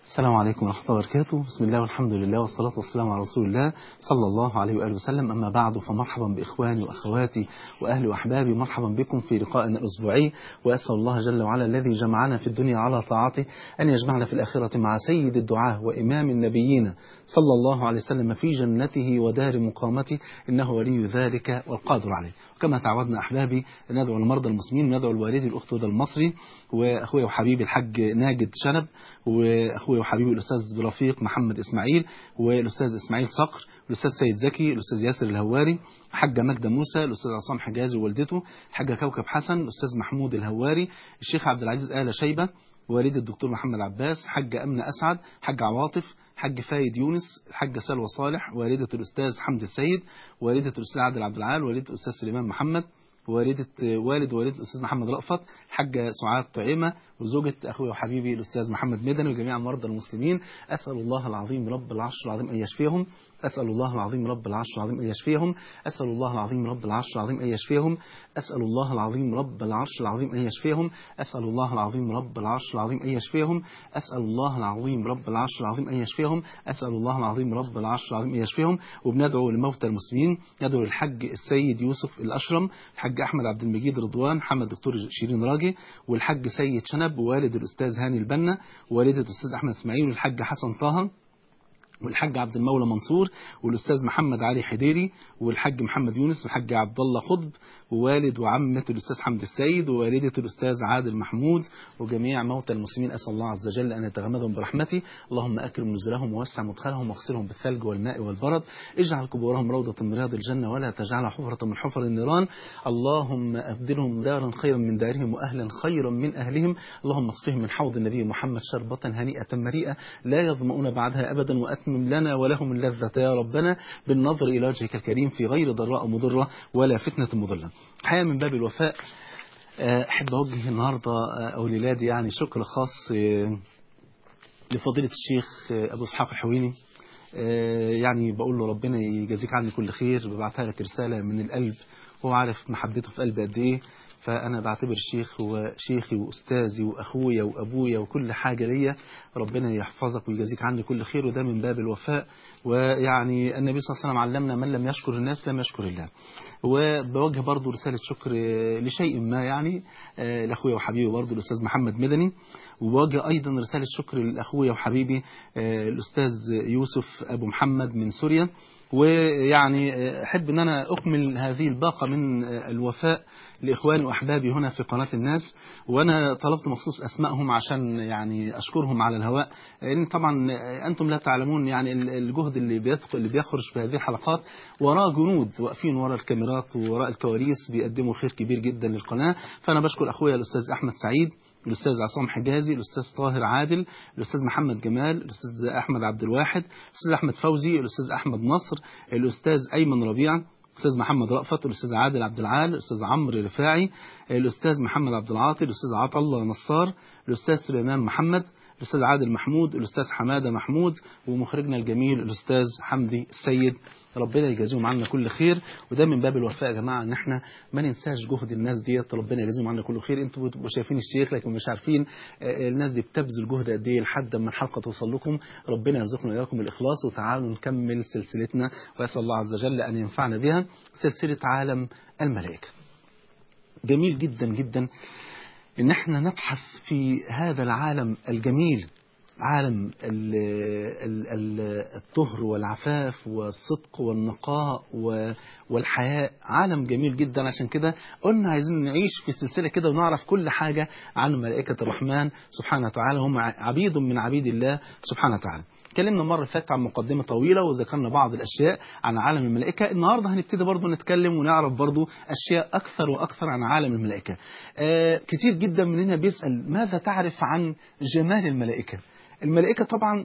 السلام عليكم ورحمة الله وبركاته بسم الله والحمد لله والصلاة والسلام على رسول الله صلى الله عليه وآله وسلم أما بعد فمرحبا بإخواني وأخواتي وأهلي وأحبابي مرحبا بكم في لقائنا الأسبوعي وأسأل الله جل وعلا الذي جمعنا في الدنيا على طاعته أن يجمعنا في الآخرة مع سيد الدعاة وإمام النبيين صلى الله عليه وسلم في جنته ودار مقامته إنه ولي ذلك والقادر عليه كما تعودنا أحبابي ندعو المرضى المسلمين ندعو الوالدي الأخت هدى المصري وأخويا وحبيبي الحاج ناجد شنب وأخويا وحبيبي الأستاذ رفيق محمد إسماعيل والأستاذ إسماعيل صقر الأستاذ سيد زكي الأستاذ ياسر الهواري حاجة ماجدة موسى الأستاذ عصام حجازي ووالدته حاجة كوكب حسن الأستاذ محمود الهواري الشيخ عبد العزيز آل شيبة والد الدكتور محمد عباس حاجة أمنة أسعد حاجة عواطف حاج فايد يونس حاجة سلوى صالح والدة الأستاذ حمد السيد والدة الأستاذ عادل عبد العال والدة الأستاذ سليمان محمد والدة والد والد الأستاذ محمد رأفت حاجة سعاد طعيمة وزوجة أخوي وحبيبي الأستاذ محمد مدني وجميع مرضى المسلمين أسأل الله العظيم رب العرش العظيم أن يشفيهم أسأل الله العظيم رب العرش العظيم أن يشفيهم أسأل الله العظيم رب العرش العظيم أن يشفيهم أسأل الله العظيم رب العرش العظيم أن يشفيهم أسأل الله العظيم رب العرش العظيم أن يشفيهم أسأل الله العظيم رب العرش العظيم أن يشفيهم أسأل الله العظيم رب العرش العظيم أن يشفيهم وبندعو لموتى المسلمين ندعو للحج السيد يوسف الأشرم الحج أحمد عبد المجيد رضوان حمد دكتور شيرين راجي والحج سيد شنب ووالد الأستاذ هاني البنا ووالدة الأستاذ أحمد إسماعيل والحج حسن طه والحاج عبد المولى منصور والاستاذ محمد علي حديري والحاج محمد يونس والحاج عبد الله قطب ووالد وعمة الاستاذ حمد السيد ووالدة الاستاذ عادل محمود وجميع موتى المسلمين اسال الله عز وجل ان يتغمدهم برحمته اللهم اكرم نزلهم ووسع مدخلهم واغسلهم بالثلج والماء والبرد اجعل قبورهم روضة من رياض الجنة ولا تجعلها حفرة من حفر النيران اللهم ابدلهم دارا خيرا من دارهم واهلا خيرا من اهلهم اللهم اصفهم من حوض النبي محمد شربة هنيئة مريئة لا يظمؤون بعدها ابدا واتم أتمم لنا ولهم اللذة يا ربنا بالنظر إلى وجهك الكريم في غير ضراء مضرة ولا فتنة مضلة حقيقة من باب الوفاء أحب أوجه النهاردة أو ليلادي يعني شكر خاص لفضيلة الشيخ أبو إسحاق الحويني يعني بقول له ربنا يجازيك عني كل خير ببعتها لك رسالة من القلب هو عارف محبته في قلبي قد إيه فأنا بعتبر الشيخ هو شيخي وأستاذي وأخويا وأبويا وكل حاجة ليا ربنا يحفظك ويجازيك عني كل خير وده من باب الوفاء ويعني النبي صلى الله عليه وسلم علمنا من لم يشكر الناس لم يشكر الله وبوجه برضو رسالة شكر لشيء ما يعني لأخويا وحبيبي برضو الأستاذ محمد مدني وبوجه أيضا رسالة شكر لأخويا وحبيبي الأستاذ يوسف أبو محمد من سوريا ويعني أحب أن أنا أكمل هذه الباقة من الوفاء لإخواني وأحبابي هنا في قناة الناس وأنا طلبت مخصوص أسمائهم عشان يعني أشكرهم على الهواء لأن طبعا أنتم لا تعلمون يعني الجهد اللي بيدخل اللي بيخرج في هذه الحلقات وراه جنود واقفين ورا الكاميرات ووراء الكواليس بيقدموا خير كبير جدا للقناة فأنا بشكر أخويا الأستاذ أحمد سعيد الأستاذ عصام حجازي الأستاذ طاهر عادل الأستاذ محمد جمال الأستاذ أحمد عبد الواحد الأستاذ أحمد فوزي الأستاذ أحمد نصر الأستاذ أيمن ربيع الأستاذ محمد رأفت الأستاذ عادل عبد العال الأستاذ عمرو رفاعي الأستاذ محمد عبد العاطي الأستاذ عطا الله نصار الأستاذ سليمان محمد الأستاذ عادل محمود الأستاذ حمادة محمود ومخرجنا الجميل الأستاذ حمدي السيد ربنا يجازيهم عنا كل خير وده من باب الوفاء يا جماعه ان احنا ما ننساش جهد الناس ديت ربنا يجازيهم عنا كل خير انتوا بتبقوا شايفين الشيخ لكن مش عارفين الناس دي بتبذل جهد قد ايه لحد ما الحلقه توصل لكم ربنا يرزقنا اياكم الاخلاص وتعالوا نكمل سلسلتنا واسال الله عز وجل ان ينفعنا بها سلسله عالم الملائكه جميل جدا جدا ان احنا نبحث في هذا العالم الجميل عالم ال ال ال الطهر والعفاف والصدق والنقاء والحياء عالم جميل جدا عشان كده قلنا عايزين نعيش في سلسلة كده ونعرف كل حاجة عن ملائكة الرحمن سبحانه وتعالى هم عبيد من عبيد الله سبحانه وتعالى اتكلمنا مرة فاتت عن مقدمة طويلة وذكرنا بعض الأشياء عن عالم الملائكة النهاردة هنبتدي برضو نتكلم ونعرف برضو أشياء أكثر وأكثر عن عالم الملائكة آه كتير جدا مننا بيسأل ماذا تعرف عن جمال الملائكة الملائكة طبعا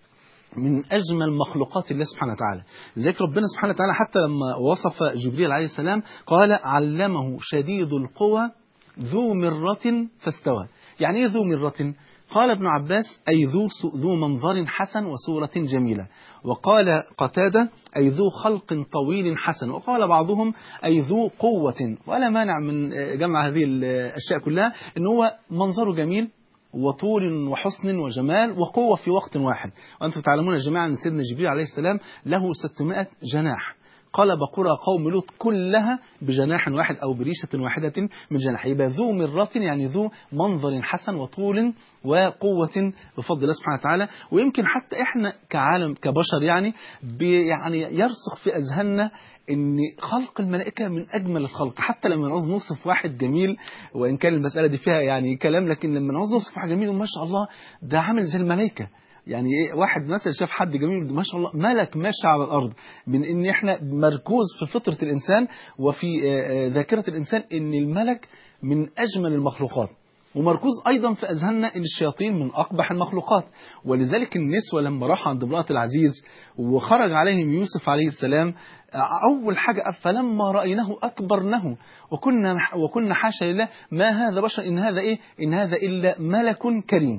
من أجمل مخلوقات الله سبحانه وتعالى ذلك ربنا سبحانه وتعالى حتى لما وصف جبريل عليه السلام قال علمه شديد القوى ذو مرة فاستوى يعني ايه ذو مرة قال ابن عباس أي ذو, ذو منظر حسن وصورة جميلة وقال قتادة أي ذو خلق طويل حسن وقال بعضهم أي ذو قوة ولا مانع من جمع هذه الأشياء كلها أن هو منظره جميل وطول وحسن وجمال وقوة في وقت واحد وأنتم تعلمون جميعا أن سيدنا جبريل عليه السلام له 600 جناح قلب قرى قوم لوط كلها بجناح واحد أو بريشة واحدة من جناح يبقى ذو مرة يعني ذو منظر حسن وطول وقوة بفضل الله سبحانه وتعالى ويمكن حتى إحنا كعالم كبشر يعني يعني يرسخ في أذهاننا ان خلق الملائكة من اجمل الخلق حتى لما نعوز نوصف واحد جميل وان كان المسألة دي فيها يعني كلام لكن لما نعوز نوصف واحد جميل ما شاء الله ده عامل زي الملائكة يعني ايه واحد مثلا شاف حد جميل ما شاء الله ملك ماشي على الارض من ان احنا مركوز في فطرة الانسان وفي ذاكرة الانسان ان الملك من اجمل المخلوقات ومركوز أيضا في أذهاننا أن الشياطين من أقبح المخلوقات ولذلك النسوة لما راحوا عند امرأة العزيز وخرج عليهم يوسف عليه السلام أول حاجة فلما رأيناه أكبرنه وكنا وكنا حاشا لله ما هذا بشر إن هذا إيه إن هذا إلا ملك كريم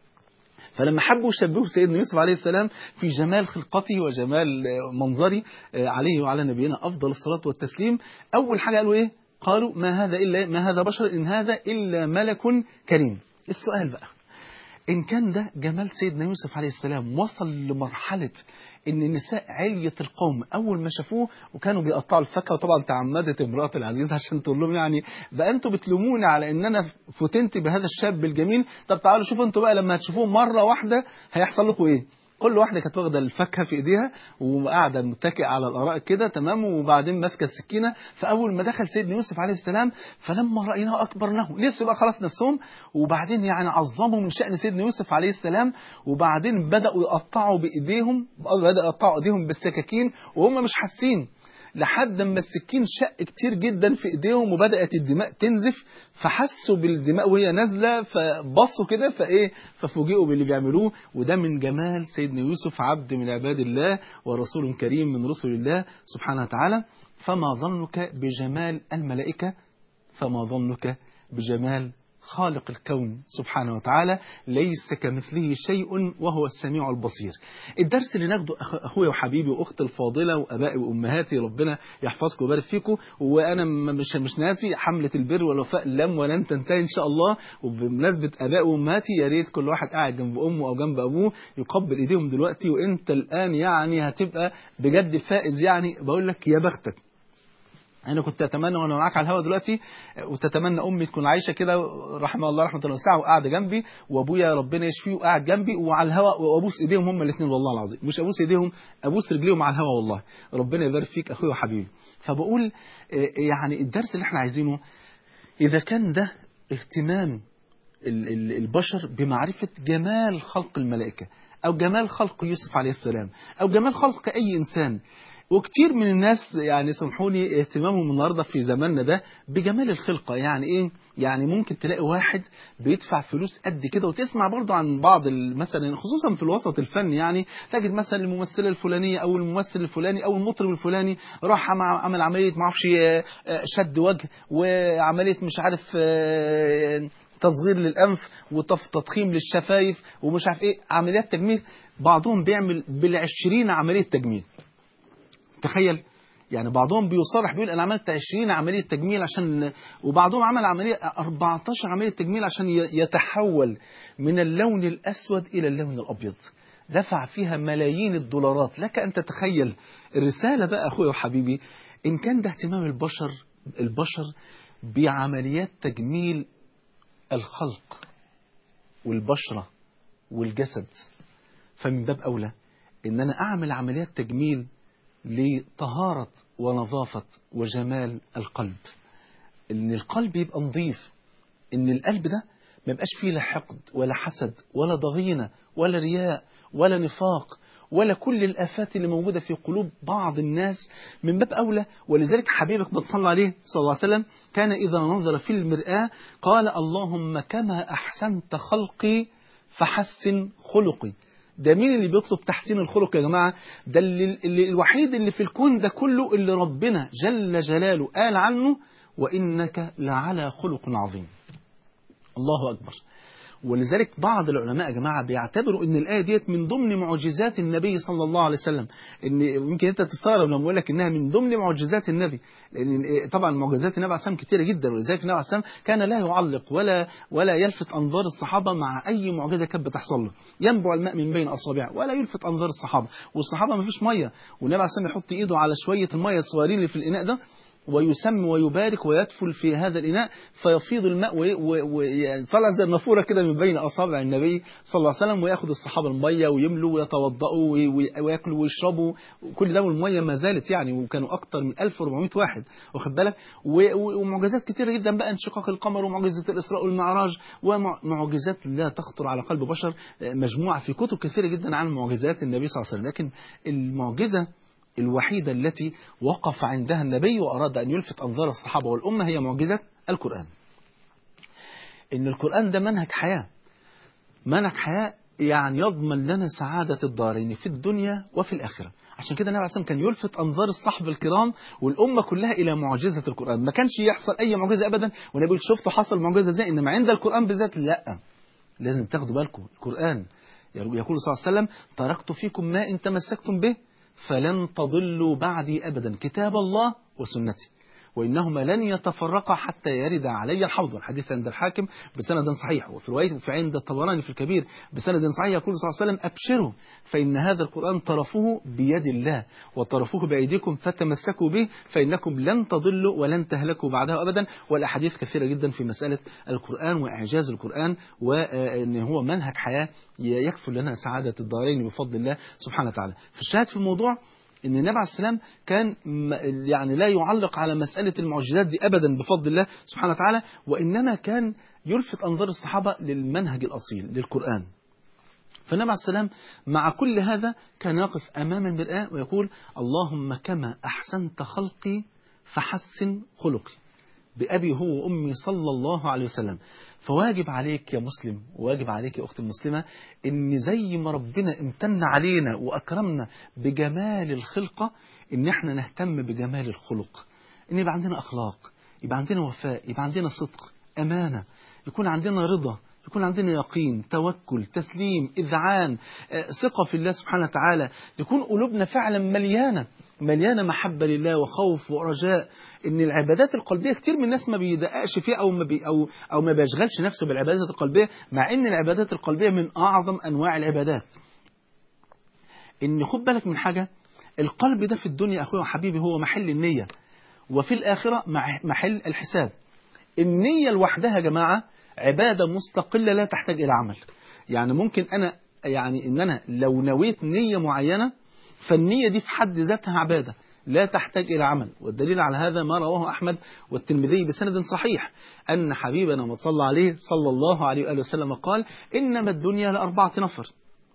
فلما حبوا يشبهوا سيدنا يوسف عليه السلام في جمال خلقته وجمال منظره عليه وعلى نبينا أفضل الصلاة والتسليم أول حاجة قالوا إيه قالوا ما هذا إلا ما هذا بشر إن هذا إلا ملك كريم السؤال بقى إن كان ده جمال سيدنا يوسف عليه السلام وصل لمرحلة إن النساء علية القوم أول ما شافوه وكانوا بيقطعوا الفاكهة وطبعا تعمدت امرأة العزيز عشان تقول لهم يعني بقى أنتوا بتلوموني على إن أنا فتنت بهذا الشاب الجميل طب تعالوا شوفوا أنتوا بقى لما هتشوفوه مرة واحدة هيحصل لكم إيه كل واحدة كانت واخدة الفاكهة في ايديها وقاعدة متكئة على الأراء كده تمام وبعدين ماسكة السكينة فأول ما دخل سيدنا يوسف عليه السلام فلما رأيناه أكبرناه نسوا بقى خلاص نفسهم وبعدين يعني عظموا من شأن سيدنا يوسف عليه السلام وبعدين بدأوا يقطعوا بإيديهم بدأوا يقطعوا إيديهم بالسكاكين وهم مش حاسين لحد ما السكين شق كتير جدا في ايديهم وبدات الدماء تنزف فحسوا بالدماء وهي نازله فبصوا كده فايه ففوجئوا باللي بيعملوه وده من جمال سيدنا يوسف عبد من عباد الله ورسول كريم من رسل الله سبحانه وتعالى فما ظنك بجمال الملائكه فما ظنك بجمال خالق الكون سبحانه وتعالى ليس كمثله شيء وهو السميع البصير الدرس اللي ناخده أخويا وحبيبي وأختي الفاضلة وأبائي وأمهاتي ربنا يحفظكم ويبارك فيكم وأنا مش مش ناسي حملة البر والوفاء لم ولن تنتهي إن شاء الله وبمناسبة أبائي وأمهاتي يا ريت كل واحد قاعد جنب أمه أو جنب أبوه يقبل إيديهم دلوقتي وأنت الآن يعني هتبقى بجد فائز يعني بقول لك يا بختك انا كنت اتمنى وانا معاك على الهوا دلوقتي وتتمنى امي تكون عايشه كده رحمه الله رحمه الله واسعه وقاعده جنبي وابويا ربنا يشفيه وقاعد جنبي وعلى الهوا وابوس ايديهم هم الاثنين والله العظيم مش ابوس ايديهم ابوس رجليهم على الهوا والله ربنا يبارك فيك اخويا وحبيبي فبقول يعني الدرس اللي احنا عايزينه اذا كان ده اهتمام البشر بمعرفه جمال خلق الملائكه او جمال خلق يوسف عليه السلام او جمال خلق اي انسان وكتير من الناس يعني سامحوني اهتمامهم النهارده في زماننا ده بجمال الخلقه يعني ايه يعني ممكن تلاقي واحد بيدفع فلوس قد كده وتسمع برضه عن بعض مثلا خصوصا في الوسط الفني يعني تجد مثلا الممثله الفلانيه او الممثل الفلاني او المطرب الفلاني راح عمل عمليه ما اعرفش شد وجه وعمليه مش عارف تصغير للانف وتضخيم للشفايف ومش عارف ايه عمليات تجميل بعضهم بيعمل بالعشرين عمليه تجميل تخيل يعني بعضهم بيصرح بيقول انا عملت 20 عمليه تجميل عشان وبعضهم عمل عمليه 14 عمليه تجميل عشان يتحول من اللون الاسود الى اللون الابيض دفع فيها ملايين الدولارات لك ان تتخيل الرساله بقى اخويا وحبيبي ان كان ده اهتمام البشر البشر بعمليات تجميل الخلق والبشره والجسد فمن باب اولى ان انا اعمل عمليات تجميل لطهارة ونظافة وجمال القلب ان القلب يبقى نظيف ان القلب ده ما يبقاش فيه لا حقد ولا حسد ولا ضغينة ولا رياء ولا نفاق ولا كل الآفات اللي موجودة في قلوب بعض الناس من باب أولى ولذلك حبيبك بتصلى عليه صلى الله عليه وسلم كان إذا نظر في المرآة قال اللهم كما أحسنت خلقي فحسن خلقي ده مين اللي بيطلب تحسين الخلق يا جماعة ده اللي, اللي الوحيد اللي في الكون ده كله اللي ربنا جل جلاله قال عنه وإنك لعلى خلق عظيم الله أكبر ولذلك بعض العلماء يا جماعة بيعتبروا ان الآية ديت من ضمن معجزات النبي صلى الله عليه وسلم ان يمكن انت تستغرب لما اقول لك انها من ضمن معجزات النبي لان طبعا معجزات النبي عليه الصلاه كتيره جدا ولذلك النبي عليه الصلاه كان لا يعلق ولا ولا يلفت انظار الصحابه مع اي معجزه كانت بتحصل له ينبع الماء من بين اصابعه ولا يلفت انظار الصحابه والصحابه ما فيش ميه والنبي عليه الصلاه يحط ايده على شويه الميه الصغيرين اللي في الاناء ده ويسمي ويبارك ويدفل في هذا الإناء فيفيض الماء ويطلع زي النافورة كده من بين أصابع النبي صلى الله عليه وسلم ويأخذ الصحابة المية ويملوا ويتوضأوا ويأكلوا ويشربوا كل ده والمية ما زالت يعني وكانوا أكتر من 1400 واحد واخد بالك ومعجزات كتيرة جدا بقى انشقاق القمر ومعجزة الإسراء والمعراج ومعجزات لا تخطر على قلب بشر مجموعة في كتب كثيرة جدا عن معجزات النبي صلى الله عليه وسلم لكن المعجزة الوحيدة التي وقف عندها النبي وأراد أن يلفت أنظار الصحابة والأمة هي معجزة القرآن إن القرآن ده منهج حياة منهج حياة يعني يضمن لنا سعادة الدارين في الدنيا وفي الآخرة عشان كده النبي عليه كان يلفت أنظار الصحب الكرام والأمة كلها إلى معجزة القرآن ما كانش يحصل أي معجزة أبدا والنبي يقول شفتوا حصل معجزة زي إنما عند القرآن بالذات لا لازم تاخدوا بالكم القرآن يقول صلى الله عليه وسلم تركت فيكم ما إن تمسكتم به فلن تضلوا بعدي أبدا كتاب الله وسنتي وإنهما لن يتفرقا حتى يرد علي الحوض الحديث عند الحاكم بسند صحيح وفي رواية في عند الطبراني في الكبير بسند صحيح يقول صلى الله عليه وسلم أبشروا فإن هذا القرآن طرفه بيد الله وطرفه بأيديكم فتمسكوا به فإنكم لن تضلوا ولن تهلكوا بعدها أبدا والأحاديث كثيرة جدا في مسألة القرآن وإعجاز القرآن وأن هو منهج حياة يكفل لنا سعادة الدارين بفضل الله سبحانه وتعالى في الشاهد في الموضوع ان النبي عليه السلام كان يعني لا يعلق على مسألة المعجزات دي أبدا بفضل الله سبحانه وتعالى وإنما كان يلفت أنظار الصحابة للمنهج الأصيل للقرآن فالنبي عليه السلام مع كل هذا كان يقف أمام المرآة ويقول اللهم كما أحسنت خلقي فحسن خلقي بأبي هو وأمي صلى الله عليه وسلم فواجب عليك يا مسلم وواجب عليك يا أختي المسلمة إن زي ما ربنا امتن علينا وأكرمنا بجمال الخلقة إن احنا نهتم بجمال الخلق إن يبقى عندنا أخلاق يبقى عندنا وفاء يبقى عندنا صدق أمانة يكون عندنا رضا يكون عندنا يقين توكل تسليم إذعان ثقة في الله سبحانه وتعالى تكون قلوبنا فعلا مليانة مليانة محبة لله وخوف ورجاء ان العبادات القلبية كتير من الناس ما بيدققش فيها او ما بي او او ما بيشغلش نفسه بالعبادات القلبية مع ان العبادات القلبية من اعظم انواع العبادات ان خد بالك من حاجة القلب ده في الدنيا اخويا وحبيبي هو محل النية وفي الاخرة محل الحساب النية لوحدها يا جماعة عبادة مستقلة لا تحتاج الى عمل يعني ممكن انا يعني ان انا لو نويت نية معينة فالنية دي في حد ذاتها عبادة لا تحتاج إلى عمل والدليل على هذا ما رواه أحمد والترمذي بسند صحيح أن حبيبنا ما صلى عليه صلى الله عليه وآله وسلم قال إنما الدنيا لأربعة نفر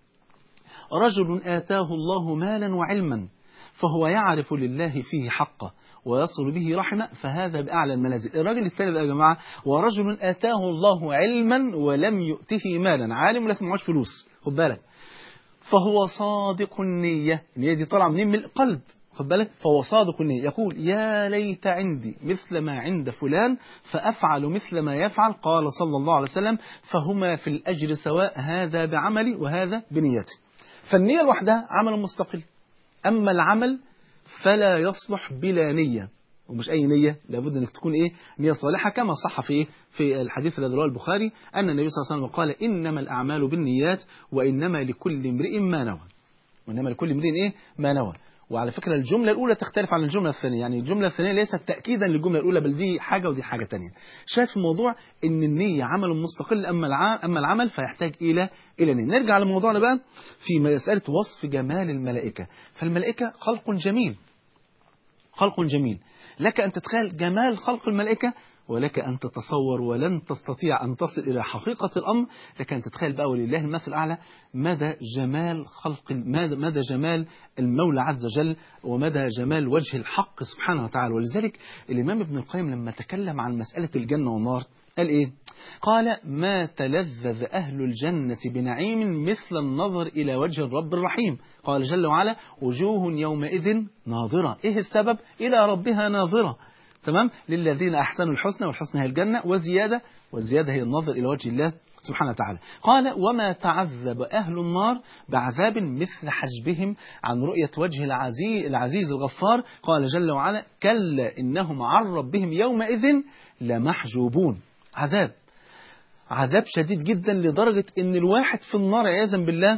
رجل آتاه الله مالا وعلما فهو يعرف لله فيه حقه ويصل به رحمة فهذا بأعلى المنازل الراجل الثاني بقى يا جماعة ورجل آتاه الله علما ولم يؤته مالا عالم لكن معهوش فلوس خد بالك فهو صادق النية النية دي طالعة منين من القلب خد بالك فهو صادق النية يقول يا ليت عندي مثل ما عند فلان فأفعل مثل ما يفعل قال صلى الله عليه وسلم فهما في الأجر سواء هذا بعملي وهذا بنيتي فالنية لوحدها عمل مستقل أما العمل فلا يصلح بلا نية ومش أي نية لابد أنك تكون إيه نية صالحة كما صح في إيه في الحديث الذي رواه البخاري أن النبي صلى الله عليه وسلم قال إنما الأعمال بالنيات وإنما لكل امرئ ما نوى وإنما لكل امرئ إيه ما نوى وعلى فكرة الجملة الأولى تختلف عن الجملة الثانية يعني الجملة الثانية ليست تأكيدا للجملة الأولى بل دي حاجة ودي حاجة تانية شايف في الموضوع إن النية عمل مستقل أما العمل, أما العمل فيحتاج إلى إلى نية نرجع لموضوعنا بقى في مسألة وصف جمال الملائكة فالملائكة خلق جميل خلق جميل لك أن تتخيل جمال خلق الملائكة ولك أن تتصور ولن تستطيع أن تصل إلى حقيقة الأمر لك أن تتخيل بقى ولله المثل الأعلى مدى جمال خلق مدى جمال المولى عز وجل ومدى جمال وجه الحق سبحانه وتعالى ولذلك الإمام ابن القيم لما تكلم عن مسألة الجنة والنار قال إيه؟ قال ما تلذذ أهل الجنة بنعيم مثل النظر إلى وجه الرب الرحيم قال جل وعلا وجوه يومئذ ناظرة إيه السبب؟ إلى ربها ناظرة تمام للذين أحسنوا الحسنى والحسنى هي الجنة وزيادة والزيادة هي النظر إلى وجه الله سبحانه وتعالى قال وما تعذب أهل النار بعذاب مثل حجبهم عن رؤية وجه العزيز, العزيز الغفار قال جل وعلا كلا إنهم عن ربهم يومئذ لمحجوبون عذاب عذاب شديد جدا لدرجة ان الواحد في النار عياذا بالله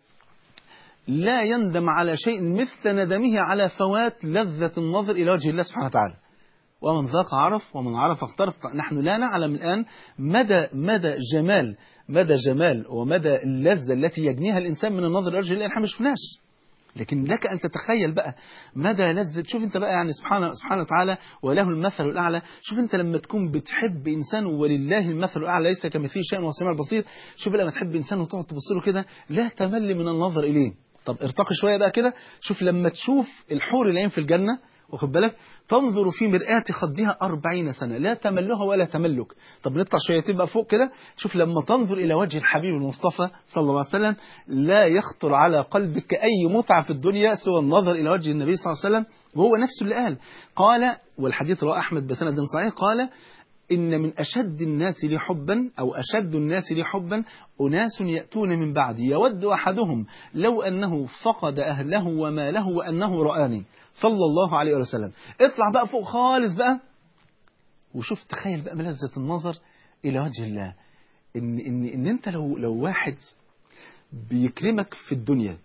لا يندم على شيء مثل ندمه على فوات لذة النظر إلى وجه الله سبحانه وتعالى ومن ذاق عرف ومن عرف اخترف نحن لا نعلم الآن مدى مدى جمال مدى جمال ومدى اللذة التي يجنيها الإنسان من النظر إلى وجه الله احنا مش شفناش لكن لك أن تتخيل بقى مدى لذة شوف أنت بقى يعني سبحانه سبحانه وتعالى وله المثل الأعلى شوف أنت لما تكون بتحب إنسان ولله المثل الأعلى ليس كمثله شيء والسميع البصير شوف لما تحب إنسان وتقعد تبص له كده لا تمل من النظر إليه طب ارتقي شوية بقى كده شوف لما تشوف الحور العين في الجنة واخد بالك تنظر في مرآة خدها أربعين سنة لا تملها ولا تملك طب نطلع شوية تبقى فوق كده شوف لما تنظر إلى وجه الحبيب المصطفى صلى الله عليه وسلم لا يخطر على قلبك أي متعة في الدنيا سوى النظر إلى وجه النبي صلى الله عليه وسلم وهو نفسه اللي قال قال والحديث رواه أحمد بسند صحيح قال إن من أشد الناس لي حبا أو أشد الناس لي حبا أناس يأتون من بعدي يود أحدهم لو أنه فقد أهله وماله وأنه رآني صلى الله عليه وسلم اطلع بقى فوق خالص بقى وشوف تخيل بقى ملذة النظر إلى وجه الله إن, إن, إن أنت لو, لو واحد بيكرمك في الدنيا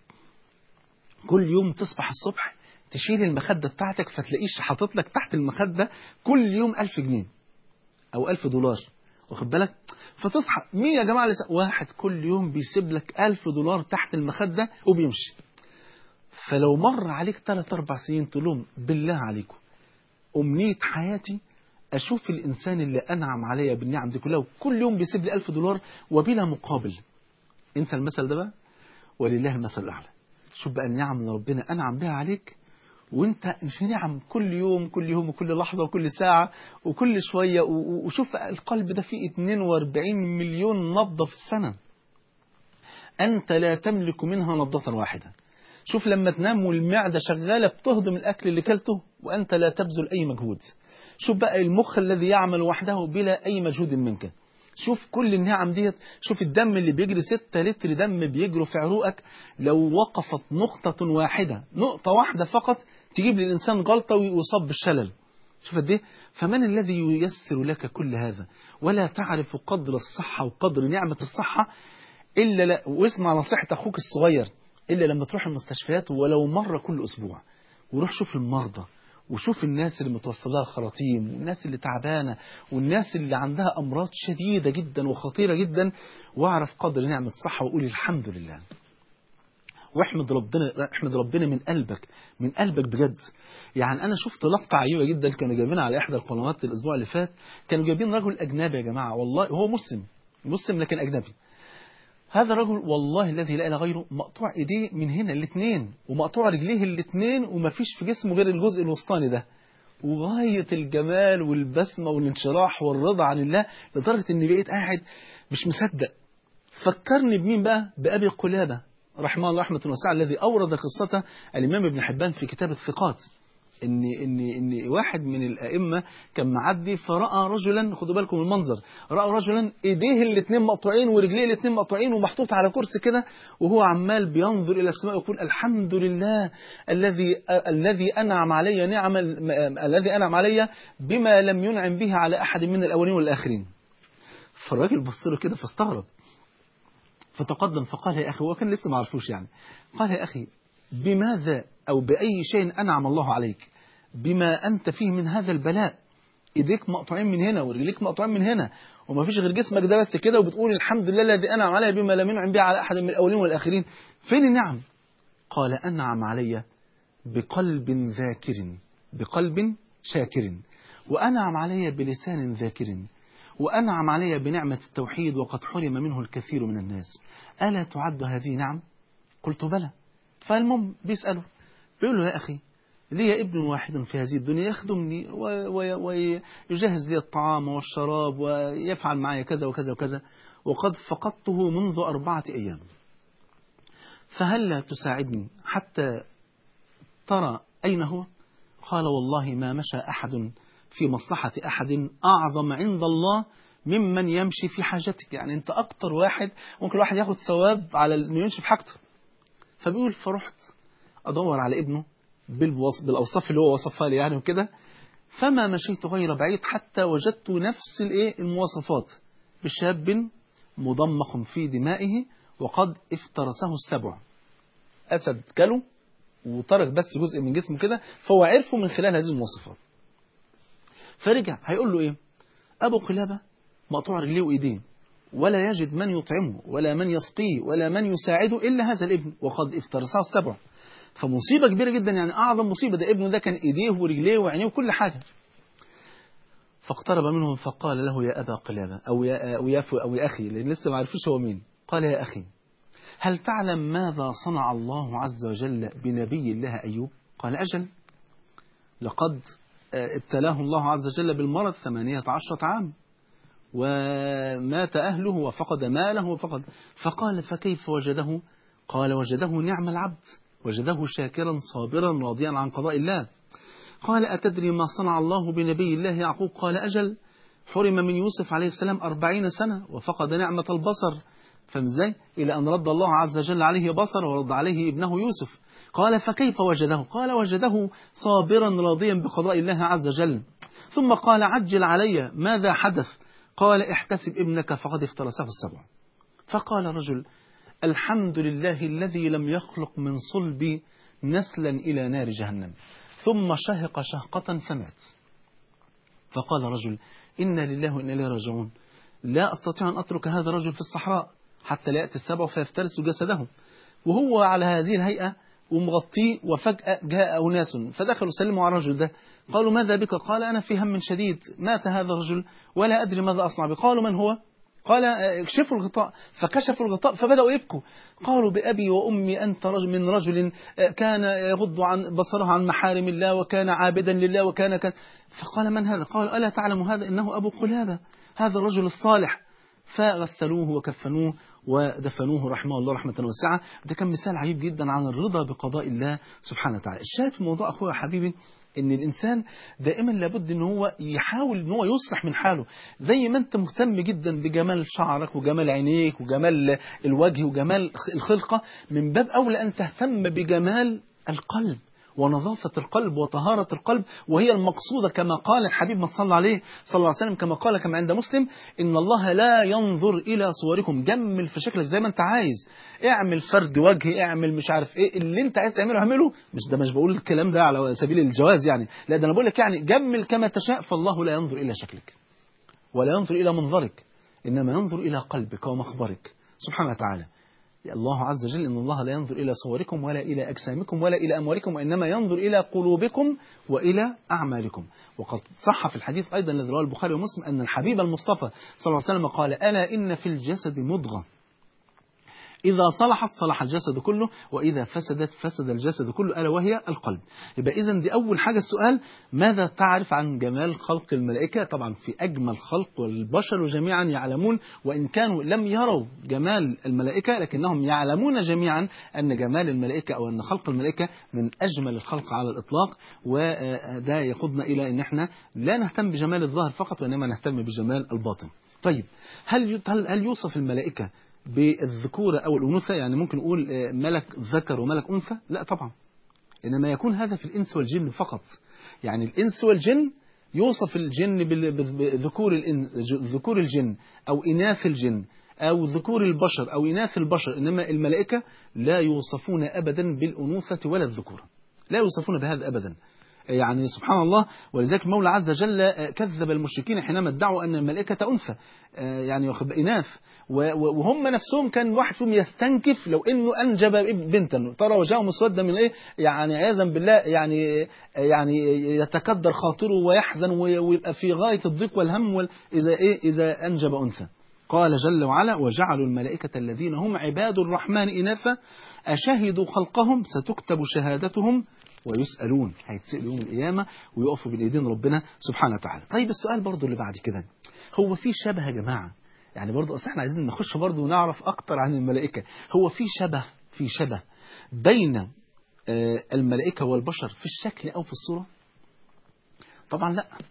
كل يوم تصبح الصبح تشيل المخدة بتاعتك فتلاقيش حاطط لك تحت المخدة كل يوم ألف جنيه أو ألف دولار واخد بالك فتصحى مين يا جماعة لسا؟ واحد كل يوم بيسيب لك ألف دولار تحت المخدة وبيمشي فلو مر عليك ثلاث أربع سنين تقول لهم بالله عليكم أمنية حياتي أشوف الإنسان اللي أنعم عليا بالنعم دي كلها وكل يوم بيسيب لي ألف دولار وبلا مقابل انسى المثل ده بقى ولله المثل الأعلى شوف بقى النعم اللي ربنا أنعم بها عليك وانت في نعم كل يوم كل يوم وكل لحظة وكل ساعة وكل شوية وشوف القلب ده فيه 42 مليون نبضة في السنة أنت لا تملك منها نبضة واحدة شوف لما تنام والمعدة شغالة بتهضم الأكل اللي كلته وأنت لا تبذل أي مجهود شوف بقى المخ الذي يعمل وحده بلا أي مجهود منك شوف كل النعم ديت شوف الدم اللي بيجري 6 لتر دم بيجروا في عروقك لو وقفت نقطة واحدة نقطة واحدة فقط تجيب للإنسان جلطة ويصاب بالشلل شوف قد ايه فمن الذي ييسر لك كل هذا ولا تعرف قدر الصحة وقدر نعمة الصحة إلا لا واسمع نصيحة أخوك الصغير إلا لما تروح المستشفيات ولو مرة كل أسبوع وروح شوف المرضى وشوف الناس اللي متوصلها خراطيم والناس اللي تعبانة والناس اللي عندها أمراض شديدة جدا وخطيرة جدا واعرف قدر نعمة الصحة وقول الحمد لله واحمد ربنا احمد ربنا من قلبك من قلبك بجد يعني انا شفت لقطه عجيبه جدا كانوا جايبينها على احدى القنوات الاسبوع اللي فات كانوا جايبين رجل اجنبي يا جماعه والله هو مسلم مسلم لكن اجنبي هذا الرجل والله الذي لا اله غيره مقطوع ايديه من هنا الاثنين ومقطوع رجليه الاثنين ومفيش في جسمه غير الجزء الوسطاني ده وغاية الجمال والبسمة والانشراح والرضا عن الله لدرجة اني بقيت قاعد مش مصدق فكرني بمين بقى بأبي قلابة رحمه الله رحمة واسعة الذي أورد قصته الإمام ابن حبان في كتاب الثقات إن إن إن واحد من الأئمة كان معدي فرأى رجلا خدوا بالكم من المنظر رأى رجلا إيديه الاثنين مقطوعين ورجليه الاثنين مقطوعين ومحطوط على كرسي كده وهو عمال بينظر إلى السماء ويقول الحمد لله الذي الذي أنعم علي نعم الذي أنعم علي بما لم ينعم به على أحد من الأولين والآخرين فالراجل بص له كده فاستغرب فتقدم فقال يا أخي وكان لسه ما عرفوش يعني قال يا أخي بماذا أو بأي شيء أنعم الله عليك بما أنت فيه من هذا البلاء إيديك مقطوعين من هنا ورجليك مقطوعين من هنا وما فيش غير جسمك ده بس كده وبتقول الحمد لله الذي أنعم علي بما لم ينعم به على أحد من الأولين والآخرين فين النعم قال أنعم علي بقلب ذاكر بقلب شاكر وأنعم علي بلسان ذاكر وأنعم علي بنعمة التوحيد وقد حرم منه الكثير من الناس ألا تعد هذه نعم قلت بلى فالمهم بيسأله بيقول له يا أخي لي ابن واحد في هذه الدنيا يخدمني ويجهز لي الطعام والشراب ويفعل معي كذا وكذا وكذا وقد فقدته منذ أربعة أيام فهل لا تساعدني حتى ترى أين هو قال والله ما مشى أحد في مصلحة أحد أعظم عند الله ممن يمشي في حاجتك يعني أنت أكتر واحد ممكن الواحد ياخد ثواب على إنه يمشي في حاجته فبيقول فرحت أدور على ابنه بالوصف بالأوصاف اللي هو وصفها لي يعني وكده فما مشيت غير بعيد حتى وجدت نفس الايه المواصفات بشاب مضمخ في دمائه وقد افترسه السبع أسد كله وترك بس جزء من جسمه كده فهو عرفه من خلال هذه المواصفات فرجع هيقول له ايه ابو قلابه مقطوع رجليه وايديه ولا يجد من يطعمه ولا من يسقيه ولا من يساعده الا هذا الابن وقد افترسه السبع فمصيبه كبيره جدا يعني اعظم مصيبه ده ابنه ده كان ايديه ورجليه وعينيه وكل حاجه فاقترب منهم فقال له يا ابا قلابه او يا او يا, او يا اخي لان لسه ما عرفوش هو مين قال يا اخي هل تعلم ماذا صنع الله عز وجل بنبي الله أيوب قال أجل لقد ابتلاه الله عز وجل بالمرض ثمانية عشرة عام ومات أهله وفقد ماله وفقد فقال فكيف وجده قال وجده نعم العبد وجده شاكرا صابرا راضيا عن قضاء الله قال أتدري ما صنع الله بنبي الله يعقوب قال أجل حرم من يوسف عليه السلام أربعين سنة وفقد نعمة البصر فاهم ازاي؟ إلى أن رد الله عز وجل عليه بصر ورد عليه ابنه يوسف قال فكيف وجده؟ قال وجده صابرا راضيا بقضاء الله عز وجل ثم قال عجل علي ماذا حدث؟ قال احتسب ابنك فقد افترسه السبع فقال رجل الحمد لله الذي لم يخلق من صلبي نسلا إلى نار جهنم ثم شهق شهقة فمات فقال رجل إنا لله وإنا إليه راجعون لا أستطيع أن أترك هذا الرجل في الصحراء حتى لا يأتي السبع فيفترس جسده وهو على هذه الهيئة ومغطيه وفجأة جاء أناس فدخلوا سلموا على الرجل ده قالوا ماذا بك قال أنا في هم شديد مات هذا الرجل ولا أدري ماذا أصنع به قالوا من هو قال اكشفوا الغطاء فكشفوا الغطاء فبدأوا يبكوا قالوا بأبي وأمي أنت رجل من رجل كان يغض عن بصره عن محارم الله وكان عابدا لله وكان كان فقال من هذا قال ألا تعلم هذا إنه أبو قلابة هذا الرجل الصالح فغسلوه وكفنوه ودفنوه رحمه الله رحمة واسعة ده كان مثال عجيب جدا عن الرضا بقضاء الله سبحانه وتعالى الشاهد في الموضوع أخويا حبيبي ان الانسان دائما لابد ان هو يحاول ان هو يصلح من حاله زي ما انت مهتم جدا بجمال شعرك وجمال عينيك وجمال الوجه وجمال الخلقة من باب اولى ان تهتم بجمال القلب ونظافة القلب وطهارة القلب وهي المقصودة كما قال الحبيب ما صلى عليه صلى الله عليه وسلم كما قال كما عند مسلم إن الله لا ينظر إلى صوركم جمل في شكلك زي ما أنت عايز اعمل فرد وجه اعمل مش عارف ايه اللي انت عايز تعمله اعمله مش ده مش بقول الكلام ده على سبيل الجواز يعني لا ده انا بقول لك يعني جمل كما تشاء فالله لا ينظر الى شكلك ولا ينظر الى منظرك انما ينظر الى قلبك ومخبرك سبحانه وتعالى الله عز وجل إن الله لا ينظر إلى صوركم ولا إلى أجسامكم ولا إلى أموالكم وإنما ينظر إلى قلوبكم وإلى أعمالكم وقد صح في الحديث أيضا الذي رواه البخاري ومسلم أن الحبيب المصطفى صلى الله عليه وسلم قال ألا إن في الجسد مضغة إذا صلحت صلح الجسد كله وإذا فسدت فسد الجسد كله ألا وهي القلب يبقى إذا دي أول حاجة السؤال ماذا تعرف عن جمال خلق الملائكة طبعا في أجمل خلق والبشر جميعا يعلمون وإن كانوا لم يروا جمال الملائكة لكنهم يعلمون جميعا أن جمال الملائكة أو أن خلق الملائكة من أجمل الخلق على الإطلاق وده يقودنا إلى أن احنا لا نهتم بجمال الظاهر فقط وإنما نهتم بجمال الباطن طيب هل هل يوصف الملائكة بالذكورة أو الأنوثة يعني ممكن نقول ملك ذكر وملك أنثى لا طبعا إنما يكون هذا في الإنس والجن فقط يعني الإنس والجن يوصف الجن بذكور ذكور الجن أو إناث الجن أو ذكور البشر أو إناث البشر إنما الملائكة لا يوصفون أبدا بالأنوثة ولا الذكورة لا يوصفون بهذا أبدا يعني سبحان الله ولذلك المولى عز وجل كذب المشركين حينما ادعوا أن الملائكة أنثى يعني إناث وهم نفسهم كان واحد فيهم يستنكف لو انه انجب بنتا ترى وجهه مسودا من ايه يعني عياذا بالله يعني يعني يتكدر خاطره ويحزن ويبقى في غايه الضيق والهم اذا ايه اذا انجب انثى قال جل وعلا وجعلوا الملائكة الذين هم عباد الرحمن إناثا أشهدوا خلقهم ستكتب شهادتهم ويسألون هيتسألوا يوم القيامة ويقفوا بين ايدين ربنا سبحانه وتعالى طيب السؤال برضو اللي بعد كده هو في شبه يا جماعة يعني برضو اصل احنا عايزين نخش برضو ونعرف اكتر عن الملائكة هو في شبه في شبه بين الملائكة والبشر في الشكل او في الصورة طبعا لا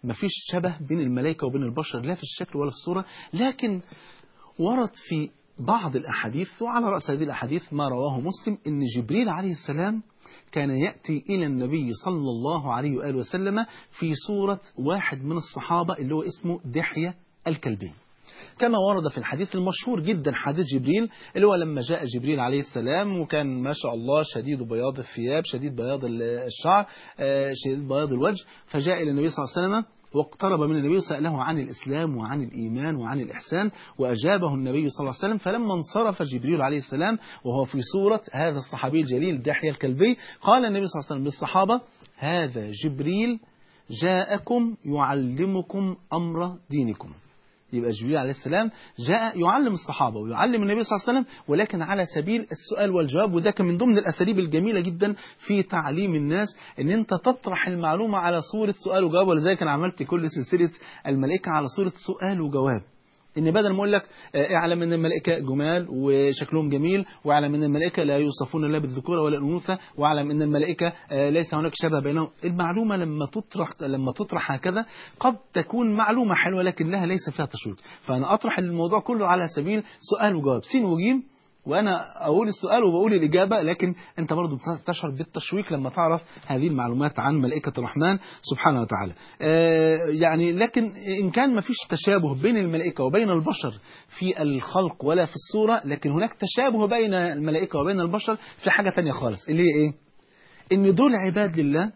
مفيش شبه بين الملائكة وبين البشر لا في الشكل ولا في الصورة لكن ورد في بعض الأحاديث وعلى رأس هذه الأحاديث ما رواه مسلم أن جبريل عليه السلام كان يأتي إلى النبي صلى الله عليه وآله وسلم في صورة واحد من الصحابة اللي هو اسمه دحية الكلبي كما ورد في الحديث المشهور جدا حديث جبريل اللي هو لما جاء جبريل عليه السلام وكان ما شاء الله شديد بياض الثياب شديد بياض الشعر شديد بياض الوجه فجاء إلى النبي صلى الله عليه وسلم واقترب من النبي وسأله عن الإسلام وعن الإيمان وعن الإحسان وأجابه النبي صلى الله عليه وسلم فلما انصرف جبريل عليه السلام وهو في صورة هذا الصحابي الجليل دحية الكلبي قال النبي صلى الله عليه وسلم للصحابة هذا جبريل جاءكم يعلمكم أمر دينكم يبقى جبريل عليه السلام جاء يعلم الصحابة ويعلم النبي صلى الله عليه وسلم ولكن على سبيل السؤال والجواب وده كان من ضمن الأساليب الجميلة جدا في تعليم الناس ان انت تطرح المعلومة على صورة سؤال وجواب ولذلك انا عملت كل سلسلة الملائكة على صورة سؤال وجواب ان بدل ما اقول لك اعلم ان الملائكه جمال وشكلهم جميل واعلم ان الملائكه لا يوصفون لا بالذكوره ولا الانوثه واعلم ان الملائكه ليس هناك شبه بينهم المعلومه لما تطرح لما تطرح هكذا قد تكون معلومه حلوه لكن لها ليس فيها تشويق فانا اطرح الموضوع كله على سبيل سؤال وجواب سين وجيم وانا اقول السؤال وبقول الاجابه لكن انت برضه تشعر بالتشويق لما تعرف هذه المعلومات عن ملائكه الرحمن سبحانه وتعالى. آه يعني لكن ان كان ما فيش تشابه بين الملائكه وبين البشر في الخلق ولا في الصوره لكن هناك تشابه بين الملائكه وبين البشر في حاجه ثانيه خالص اللي هي ايه؟ ان دول عباد لله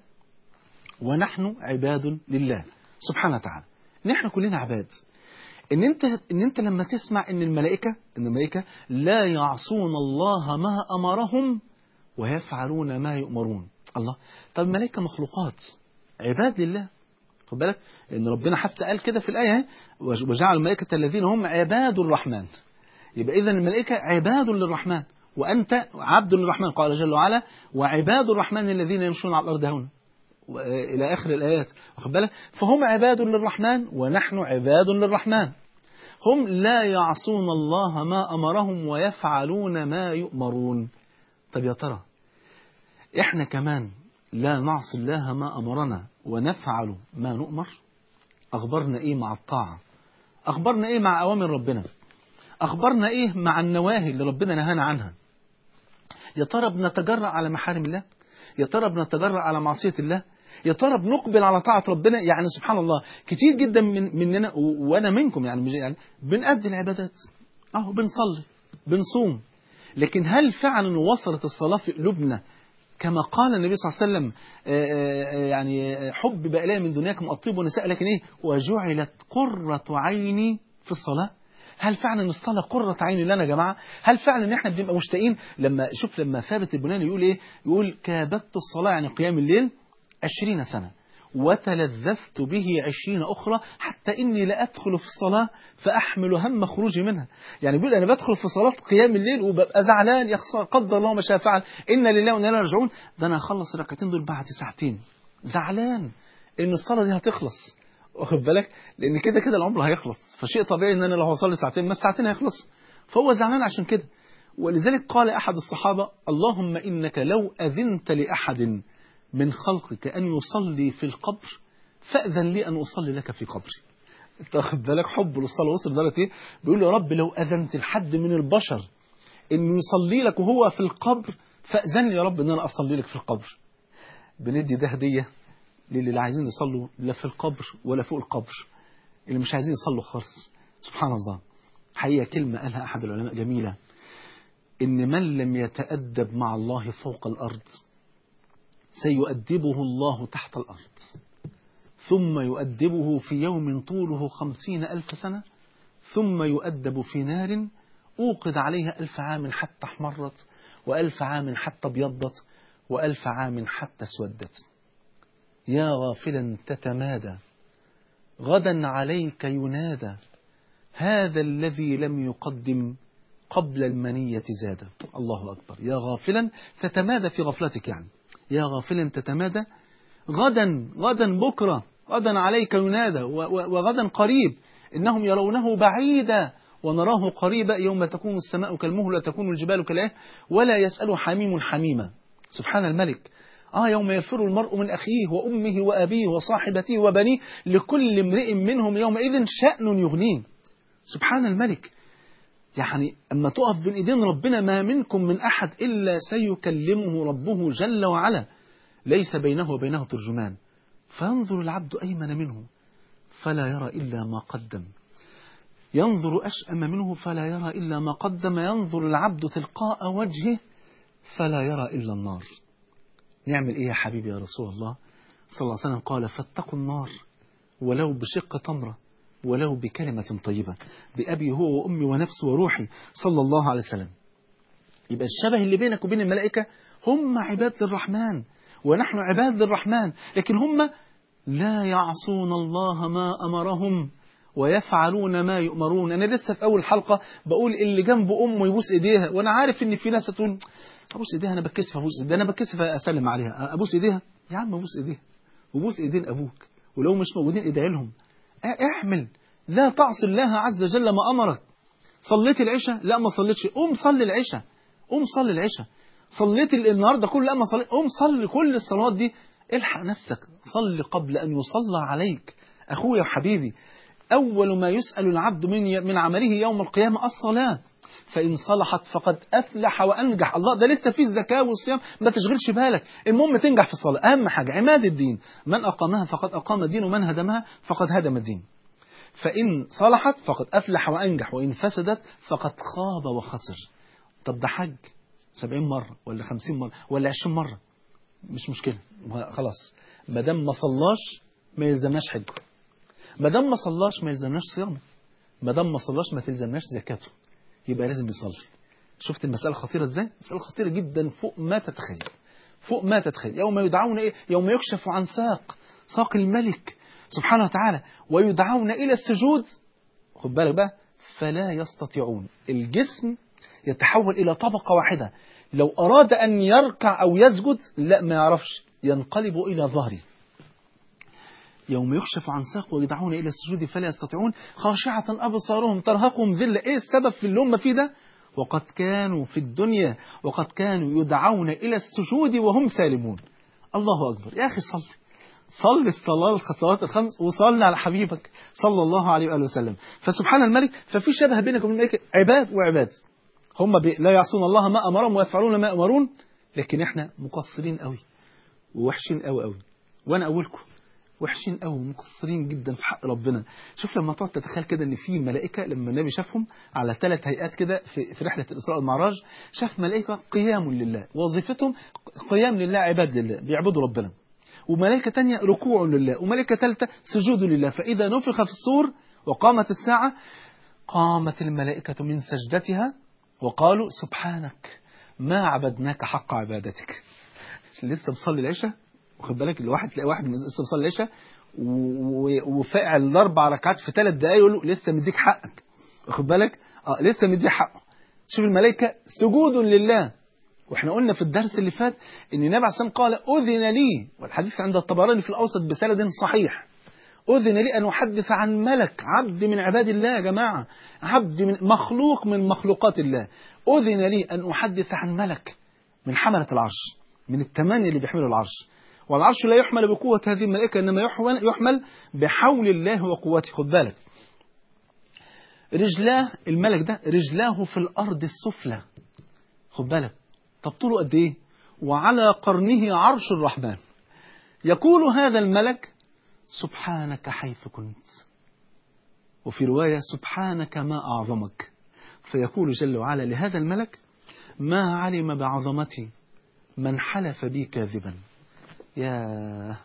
ونحن عباد لله سبحانه وتعالى. نحن كلنا عباد. ان انت ان انت لما تسمع ان الملائكه ان الملائكه لا يعصون الله ما امرهم ويفعلون ما يؤمرون الله طب الملائكه مخلوقات عباد لله خد بالك لان ربنا حتى قال كده في الايه وجعل الملائكه الذين هم عباد الرحمن يبقى اذا الملائكه عباد للرحمن وانت عبد للرحمن قال جل وعلا وعباد الرحمن الذين يمشون على الارض هونا إلى آخر الآيات واخد بالك فهم عباد للرحمن ونحن عباد للرحمن هم لا يعصون الله ما أمرهم ويفعلون ما يؤمرون طب يا ترى إحنا كمان لا نعصي الله ما أمرنا ونفعل ما نؤمر أخبرنا إيه مع الطاعة أخبرنا إيه مع أوامر ربنا أخبرنا إيه مع النواهي اللي ربنا نهانا عنها يا ترى بنتجرأ على محارم الله يا ترى بنتجرأ على معصية الله يا ترى بنقبل على طاعة ربنا يعني سبحان الله كتير جدا من مننا وانا منكم يعني يعني بنأدي العبادات اهو بنصلي بنصوم لكن هل فعلا وصلت الصلاة في قلوبنا كما قال النبي صلى الله عليه وسلم يعني حبب إلي من دنياكم الطيب والنساء لكن ايه وجعلت قرة عيني في الصلاة هل فعلا الصلاة قرة عين لنا يا جماعة هل فعلا احنا بنبقى مشتاقين لما شوف لما ثابت البناني يقول ايه يقول كابدت الصلاة يعني قيام الليل عشرين سنة وتلذذت به عشرين أخرى حتى إني لأدخل في الصلاة فأحمل هم خروجي منها يعني بيقول أنا بدخل في صلاة قيام الليل وببقى زعلان يا خسارة قدر الله ما شاء فعل إن لله وإنا إليه راجعون ده أنا هخلص الركعتين دول بعد ساعتين زعلان إن الصلاة دي هتخلص واخد بالك لأن كده كده العمر هيخلص فشيء طبيعي إن أنا لو هصلي ساعتين ما الساعتين هيخلص فهو زعلان عشان كده ولذلك قال أحد الصحابة اللهم إنك لو أذنت لأحد من خلقك أن يصلي في القبر فأذن لي أن أصلي لك في قبري تاخد بالك حب للصلاة وصل لدرجة إيه بيقول يا رب لو أذنت لحد من البشر إنه يصلي لك وهو في القبر فأذن لي يا رب إن أنا أصلي لك في القبر بندي ده هدية للي لا عايزين يصلوا لا في القبر ولا فوق القبر اللي مش عايزين يصلوا خالص سبحان الله حقيقة كلمة قالها أحد العلماء جميلة إن من لم يتأدب مع الله فوق الأرض سيؤدبه الله تحت الأرض ثم يؤدبه في يوم طوله خمسين ألف سنة ثم يؤدب في نار أوقد عليها ألف عام حتى احمرت وألف عام حتى ابيضت وألف عام حتى اسودت يا غافلا تتمادى غدا عليك ينادى هذا الذي لم يقدم قبل المنية زاد الله أكبر يا غافلا تتمادى في غفلتك يعني يا غافلا تتمادى غدا غدا بكرة غدا عليك ينادى وغدا قريب إنهم يرونه بعيدا ونراه قريبا يوم تكون السماء كالمهل وتكون الجبال كالعه ولا يسأل حميم حميما سبحان الملك آه يوم يفر المرء من أخيه وأمه وأبيه وصاحبته وبنيه لكل امرئ منهم يومئذ شأن يغنيه سبحان الملك يعني أما تقف بين إيدين ربنا ما منكم من أحد إلا سيكلمه ربه جل وعلا ليس بينه وبينه ترجمان فينظر العبد أيمن منه فلا يرى إلا ما قدم ينظر أشأم منه فلا يرى إلا ما قدم ينظر العبد تلقاء وجهه فلا يرى إلا النار نعمل إيه يا حبيبي يا رسول الله صلى الله عليه وسلم قال فاتقوا النار ولو بشق تمرة ولو بكلمة طيبة بأبي هو وأمي ونفسي وروحي صلى الله عليه وسلم يبقى الشبه اللي بينك وبين الملائكة هم عباد للرحمن ونحن عباد للرحمن لكن هم لا يعصون الله ما أمرهم ويفعلون ما يؤمرون أنا لسه في أول حلقة بقول اللي جنب أمه يبوس إيديها وأنا عارف إن في ناس تقول أبوس إيديها أنا بتكسف أبوس إيديها أنا بتكسف أسلم عليها أبوس إيديها يا عم أبوس إيديها وبوس إيدين أبوك ولو مش موجودين ادعي لهم احمل لا تعصي الله عز وجل ما أمرك صليت العشاء لا ما صليتش قوم صلي العشاء قوم صلي العشاء صليت النهارده كله لا ما صليت قوم صلي كل الصلوات دي الحق نفسك صلي قبل أن يصلى عليك أخويا وحبيبي أول ما يسأل العبد من من عمله يوم القيامة الصلاة فإن صلحت فقد أفلح وأنجح الله ده لسه في الزكاة والصيام ما تشغلش بالك المهم تنجح في الصلاة أهم حاجة عماد الدين من أقامها فقد أقام الدين ومن هدمها فقد هدم الدين فإن صلحت فقد أفلح وأنجح وإن فسدت فقد خاب وخسر طب ده حج سبعين مرة ولا خمسين مرة ولا عشرين مرة مش مشكلة خلاص ما دام ما صلاش ما يلزمناش حج ما دام ما صلاش ما يلزمناش صيامه ما دام ما صلاش ما تلزمناش زكاته يبقى لازم يصلي شفت المسألة خطيرة ازاي مسألة خطيرة جدا فوق ما تتخيل فوق ما تتخيل يوم يدعون إيه؟ يوم يكشف عن ساق ساق الملك سبحانه وتعالى ويدعون إلى السجود خد بالك بقى فلا يستطيعون الجسم يتحول إلى طبقة واحدة لو أراد أن يركع أو يسجد لا ما يعرفش ينقلب إلى ظهره يوم يكشف عن ساق ويدعون إلى السجود فلا يستطيعون خاشعة أبصارهم ترهقهم ذلة إيه السبب في اللي هم فيه ده وقد كانوا في الدنيا وقد كانوا يدعون إلى السجود وهم سالمون الله أكبر يا أخي صل صل الصلاة الصلوات الخمس وصلنا على حبيبك صلى الله عليه وآله وسلم فسبحان الملك ففي شبه بينك وبين الملك عباد وعباد هم لا يعصون الله ما أمرهم ويفعلون ما أمرون لكن احنا مقصرين قوي ووحشين قوي قوي وأنا أولكم وحشين قوي ومقصرين جدا في حق ربنا شوف لما تقعد تتخيل كده ان في ملائكه لما النبي شافهم على ثلاث هيئات كده في, في رحله الاسراء والمعراج شاف ملائكه قيام لله وظيفتهم قيام لله عباد لله بيعبدوا ربنا وملائكه تانية ركوع لله وملائكه ثالثه سجود لله فاذا نفخ في الصور وقامت الساعه قامت الملائكه من سجدتها وقالوا سبحانك ما عبدناك حق عبادتك لسه مصلي العشاء واخد بالك الواحد تلاقي واحد لسه مصلي العشاء وفاعل الاربع ركعات في ثلاث دقايق يقول له لسه مديك حقك واخد بالك اه لسه مديك حقه شوف الملائكه سجود لله واحنا قلنا في الدرس اللي فات ان النبي عليه الصلاه قال اذن لي والحديث عند الطبراني في الاوسط بسند صحيح أذن لي أن أحدث عن ملك عبد من عباد الله يا جماعة عبد من مخلوق من مخلوقات الله أذن لي أن أحدث عن ملك من حملة العرش من الثمانية اللي بيحملوا العرش والعرش لا يحمل بقوة هذه الملائكة إنما يحمل, يحمل بحول الله وقوته خد بالك رجلاه الملك ده رجلاه في الأرض السفلى خد بالك طب طوله قد إيه وعلى قرنه عرش الرحمن يقول هذا الملك سبحانك حيث كنت وفي رواية سبحانك ما أعظمك فيقول جل وعلا لهذا الملك ما علم بعظمتي من حلف بي كاذبا يا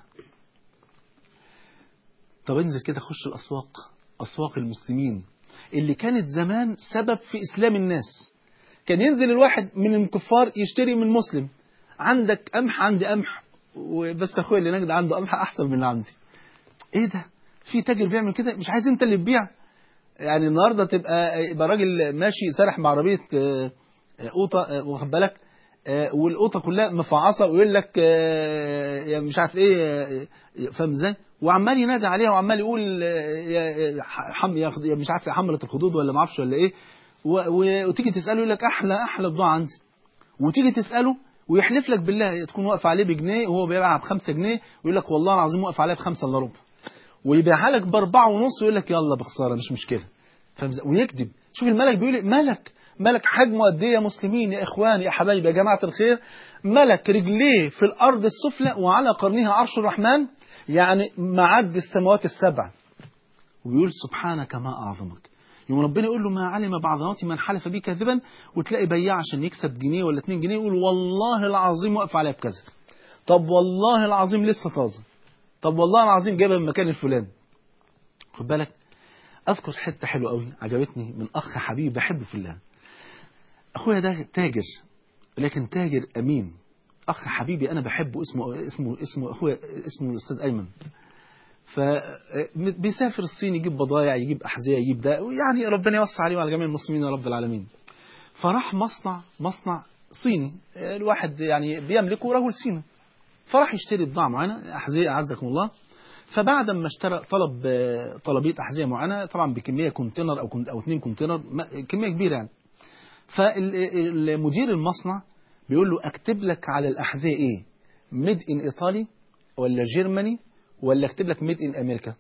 طب انزل كده خش الأسواق أسواق المسلمين اللي كانت زمان سبب في إسلام الناس كان ينزل الواحد من الكفار يشتري من مسلم عندك قمح عندي قمح وبس اخويا اللي نجد عنده قمح احسن من اللي عندي ايه ده في تاجر بيعمل كده مش عايز انت اللي تبيع يعني النهارده تبقى يبقى راجل ماشي سارح بعربيه قوطه واخد بالك والقوطه كلها مفعصه ويقول لك يعني مش عارف ايه فاهم ازاي وعمال ينادي عليها وعمال يقول يا حم ياخد مش عارف حمله الخدود ولا ما اعرفش ولا ايه وتيجي تساله يقول لك احلى احلى بضاعه عندي وتيجي تساله ويحلف لك بالله تكون واقف عليه بجنيه وهو بيبيعها بخمسة جنيه ويقول لك والله العظيم واقف عليها بخمسة الا ربع ويبيعها لك باربعة ونص ويقول لك يلا بخسارة مش مشكلة ويكذب شوف الملك بيقول ملك ملك حجمه قد ايه يا مسلمين يا اخواني يا حبايبي يا جماعه الخير ملك رجليه في الارض السفلى وعلى قرنها عرش الرحمن يعني معد السماوات السبع وبيقول سبحانك ما اعظمك يوم ربنا يقول له ما علم بعد موتي من حلف بي كاذبا وتلاقي بياع عشان يكسب جنيه ولا 2 جنيه يقول والله العظيم واقف عليها بكذا طب والله العظيم لسه طازه طب والله العظيم جايبها من المكان الفلاني خد بالك اذكر حته حلوه قوي عجبتني من اخ حبيبي بحبه في الله اخويا ده تاجر لكن تاجر امين اخ حبيبي انا بحبه اسمه اسمه اسمه اخويا اسمه الاستاذ ايمن فبيسافر الصين يجيب بضايع يجيب احذيه يجيب ده يعني ربنا يوسع عليه وعلى جميع المسلمين يا رب العالمين فراح مصنع مصنع صيني الواحد يعني بيملكه رجل صيني فراح يشتري بضاعه معينه احذيه اعزكم الله فبعد ما اشترى طلب طلبيه احذيه معينه طبعا بكميه كونتينر او او اثنين كونتينر كميه كبيره يعني فالمدير المصنع بيقول له اكتب لك على الاحذيه ايه ميد ان ايطالي ولا جيرماني ولا اكتب لك ميد ان امريكا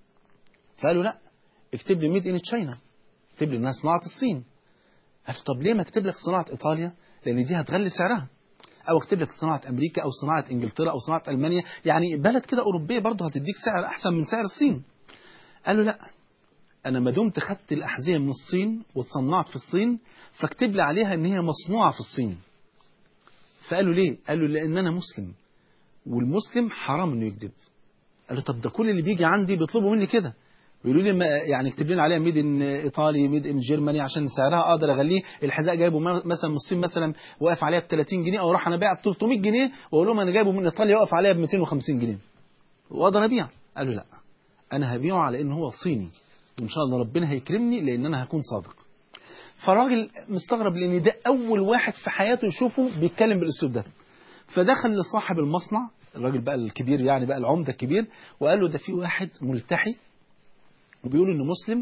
فقالوا لا اكتب لي ميد ان تشاينا اكتب لي انها صناعه الصين قال طب ليه ما اكتب لك صناعه ايطاليا لان دي هتغلي سعرها او اكتب لك صناعه امريكا او صناعه انجلترا او صناعه المانيا يعني بلد كده اوروبيه برضه هتديك سعر احسن من سعر الصين قالوا لا انا ما دمت خدت الاحذيه من الصين واتصنعت في الصين فاكتب لي عليها ان هي مصنوعه في الصين فقالوا ليه قالوا لان انا مسلم والمسلم حرام انه يكذب قالوا طب ده كل اللي بيجي عندي بيطلبوا مني كده بيقولوا لي ما يعني اكتب لنا عليها ميد ان ايطالي ميد ان جيرماني عشان سعرها اقدر اغليه الحذاء جايبه مثلا من الصين مثلا واقف عليها ب 30 جنيه او راح انا بايع ب 300 جنيه واقول لهم انا جايبه من ايطاليا واقف عليها ب 250 جنيه واقدر ابيع قالوا لا انا هبيعه على ان هو صيني وان شاء الله ربنا هيكرمني لان انا هكون صادق فالراجل مستغرب لان ده اول واحد في حياته يشوفه بيتكلم بالاسلوب ده فدخل لصاحب المصنع الراجل بقى الكبير يعني بقى العمده الكبير وقال له ده في واحد ملتحي وبيقول انه مسلم